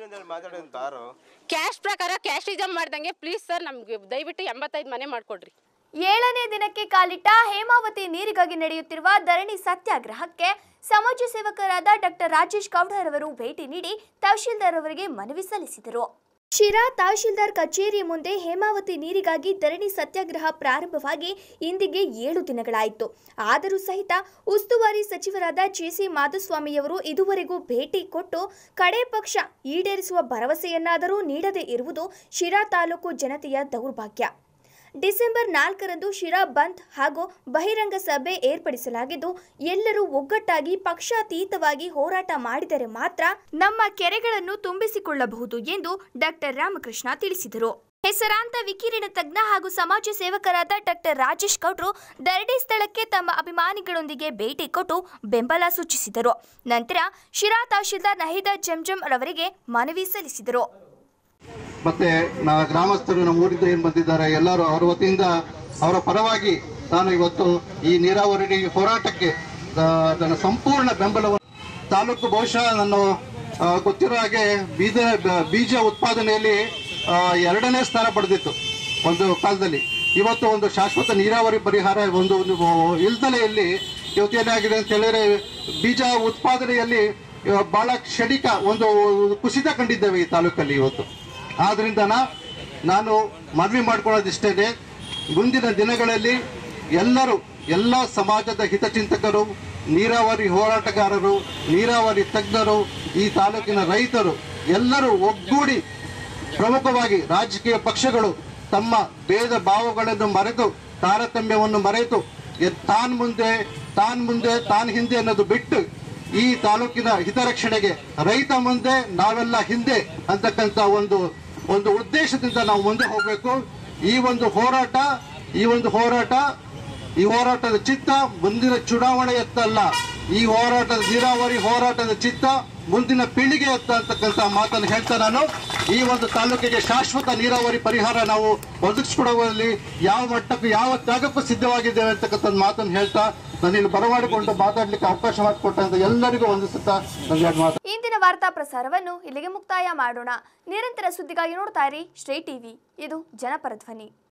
ಕ್ಯಾಶ್ ಪ್ರಕಾರ ಕ್ಯಾಶಿಸಮ್ ಮಾಡ್ದಂಗೆ ಪ್ಲೀಸ್ ಸರ್ ನಮ್ಗೆ ದಯವಿಟ್ಟು ಎಂಬತ್ತೈದು ಮನೆ ಮಾಡ್ಕೊಡ್ರಿ ಏಳನೇ ದಿನಕ್ಕೆ ಕಾಲಿಟ್ಟ ಹೇಮಾವತಿ ನೀರಿಗಾಗಿ ನಡೆಯುತ್ತಿರುವ ಧರಣಿ ಸತ್ಯಾಗ್ರಹಕ್ಕೆ ಸಮಾಜ ಸೇವಕರಾದ ಡಾಕ್ಟರ್ ರಾಜೇಶ್ ಗೌಡರ್ ಅವರು ಭೇಟಿ ನೀಡಿ ತಹಶೀಲ್ದಾರ್ ಅವರಿಗೆ ಮನವಿ ಸಲ್ಲಿಸಿದರು ಶಿರಾ ತಹಶೀಲ್ದಾರ್ ಕಚೇರಿ ಮುಂದೆ ಹೇಮಾವತಿ ನೀರಿಗಾಗಿ ಧರಣಿ ಸತ್ಯಾಗ್ರಹ ಪ್ರಾರಂಭವಾಗಿ ಇಂದಿಗೆ ಏಳು ದಿನಗಳಾಯಿತು ಆದರೂ ಸಹಿತ ಉಸ್ತುವಾರಿ ಸಚಿವರಾದ ಜೆಸಿ ಮಾಧುಸ್ವಾಮಿಯವರು ಇದುವರೆಗೂ ಭೇಟಿ ಕೊಟ್ಟು ಕಡೆ ಪಕ್ಷ ಈಡೇರಿಸುವ ಭರವಸೆಯನ್ನಾದರೂ ನೀಡದೇ ಇರುವುದು ಶಿರಾ ತಾಲೂಕು ಜನತೆಯ ದೌರ್ಭಾಗ್ಯ ಡಿಸೆಂಬರ್ ನಾಲ್ಕರಂದು ಶಿರಾ ಬಂದ್ ಹಾಗೂ ಬಹಿರಂಗ ಸಭೆ ಏರ್ಪಡಿಸಲಾಗಿದ್ದು ಎಲ್ಲರೂ ಒಗ್ಗಟ್ಟಾಗಿ ಪಕ್ಷಾತೀತವಾಗಿ ಹೋರಾಟ ಮಾಡಿದರೆ ಮಾತ್ರ ನಮ್ಮ ಕೆರೆಗಳನ್ನು ತುಂಬಿಸಿಕೊಳ್ಳಬಹುದು ಎಂದು ಡಾಕ್ಟರ್ ರಾಮಕೃಷ್ಣ ತಿಳಿಸಿದರು ಹೆಸರಾಂತ ವಿಕಿರಣ ತಜ್ಞ ಹಾಗೂ ಸಮಾಜ ಸೇವಕರಾದ ಡಾಕ್ಟರ್ ರಾಜೇಶ್ ಗೌಡ್ರು ದರಡಿ ಸ್ಥಳಕ್ಕೆ ತಮ್ಮ ಅಭಿಮಾನಿಗಳೊಂದಿಗೆ ಭೇಟಿ ಕೊಟ್ಟು ಬೆಂಬಲ ಸೂಚಿಸಿದರು ನಂತರ ಶಿರಾ ತಹಶೀಲ್ದಾರ್ ನಹೀದಾ ಜಂಜಂ ರವರಿಗೆ ಮನವಿ ಸಲ್ಲಿಸಿದರು ಮತ್ತೆ ನಾ ಗ್ರಾಮಸ್ಥರು ನಮ್ಮ ಊರಿಂದ ಏನ್ ಬಂದಿದ್ದಾರೆ ಎಲ್ಲರೂ ಅವರ ವತಿಯಿಂದ ಅವರ ಪರವಾಗಿ ನಾನು ಇವತ್ತು ಈ ನೀರಾವರಿ ಹೋರಾಟಕ್ಕೆ ಆ, ನನ್ನ ಸಂಪೂರ್ಣ ಬೆಂಬಲವನ್ನು ತಾಲೂಕು ಬಹುಶಃ ನಾನು ಆ, ಗೊತ್ತಿರೋ ಹಾಗೆ ಬೀಜ ಬ- ಬೀಜ ಉತ್ಪಾದನೆಯಲ್ಲಿ ಆ, ಎರಡನೇ ಸ್ಥಾನ ಪಡೆದಿತ್ತು ಒಂದು ಕಾಲದಲ್ಲಿ ಇವತ್ತು ಒಂದು ಶಾಶ್ವತ ನೀರಾವರಿ ಪರಿಹಾರ ಒಂದು ಒಂದು ಇಲ್ದಲೆಯಲ್ಲಿ ಇವತ್ತು ಏನಾಗಿದೆ ಅಂತ ಹೇಳಿದ್ರೆ ಬೀಜ ಉತ್ಪಾದನೆಯಲ್ಲಿ ಆ, ಬಹಳ ಕ್ಷಣಿಕ ಒಂದು ಕುಸಿತ ಕಂಡಿದ್ದೇವೆ ಈ ತಾಲೂಕಲ್ಲಿ ಇವತ್ತು ಆದ್ರಿಂದ ನಾನು ಮನವಿ ಮಾಡ್ಕೊಳ್ಳೋದಿಷ್ಟೇ ಮುಂದಿನ ದಿನಗಳಲ್ಲಿ ಎಲ್ಲರೂ ಎಲ್ಲ ಸಮಾಜದ ಹಿತಚಿಂತಕರು ನೀರಾವರಿ ಹೋರಾಟಗಾರರು ನೀರಾವರಿ ತಜ್ಞರು ಈ ತಾಲೂಕಿನ ರೈತರು ಎಲ್ಲರೂ ಒಗ್ಗೂಡಿ ಪ್ರಮುಖವಾಗಿ ರಾಜಕೀಯ ಪಕ್ಷಗಳು ತಮ್ಮ ಭೇದ ಭಾವಗಳನ್ನು ಮರೆತು ತಾರತಮ್ಯವನ್ನು ಮರೆತು ಎ- ತಾನ್ ಮುಂದೆ ತಾನ್ ಮುಂದೆ ತಾನ್ ಹಿಂದೆ ಅನ್ನೋದು ಬಿಟ್ಟು ಈ ತಾಲೂಕಿನ ಹಿತರಕ್ಷಣೆಗೆ ರೈತ ಮುಂದೆ ನಾವೆಲ್ಲ ಹಿಂದೆ ಅಂತಕ್ಕಂಥ ಒಂದು ಒಂದು ಉದ್ದೇಶದಿಂದ ನಾವು ಮುಂದೆ ಹೋಗಬೇಕು ಈ ಒಂದು ಹೋರಾಟ ಈ ಒಂದು ಹೋರಾಟ ಈ ಹೋರಾಟದ ಚಿತ್ತ ಮುಂದಿನ ಚುನಾವಣೆಯತ್ತಲ್ಲ ಈ ಹೋರಾಟದ ನೀರಾವರಿ ಹೋರಾಟದ ಚಿತ್ತ ಮುಂದಿನ ಪೀಳಿಗೆಯತ್ತ ಅಂತಕ್ಕಂಥ ಮಾತನ್ನು ಹೇಳ್ತಾ ನಾನು ಈ ಒಂದು ತಾಲೂಕಿಗೆ ಶಾಶ್ವತ ನೀರಾವರಿ ಪರಿಹಾರ ನಾವು ಒದಗಿಸ್ಕೊಡುವಲ್ಲಿ ಯಾವ ಮಟ್ಟಕ್ಕೂ ಯಾವ ತ್ಯಾಗಕ್ಕೂ ಸಿದ್ಧವಾಗಿದ್ದೇವೆ ಅಂತಕ್ಕಂಥ ಮಾತನ್ನು ಹೇಳ್ತಾ ನಾನು ಇಲ್ಲಿ ಬರಮಾಡಿಕೊಂಡು ಮಾತಾಡ್ಲಿಕ್ಕೆ ಅವಕಾಶ ಮಾಡಿಕೊಟ್ಟಂತ ಎಲ್ಲರಿಗೂ ವಂದಿಸುತ್ತಾ ನನ್ನ ಎರಡು ಮಾತು ಇಂದಿನ ವಾರ್ತಾ ಪ್ರಸಾರವನ್ನು ಇಲ್ಲಿಗೆ ಮುಕ್ತಾಯ ಮಾಡೋಣ ನಿರಂತರ ಸುದ್ದಿಗಾಗಿ ನೋಡ್ತಾ ಇರಿ ಶ್ರೀ ಟಿವಿ ಇದು ಜನಪರ ಧ್ವನಿ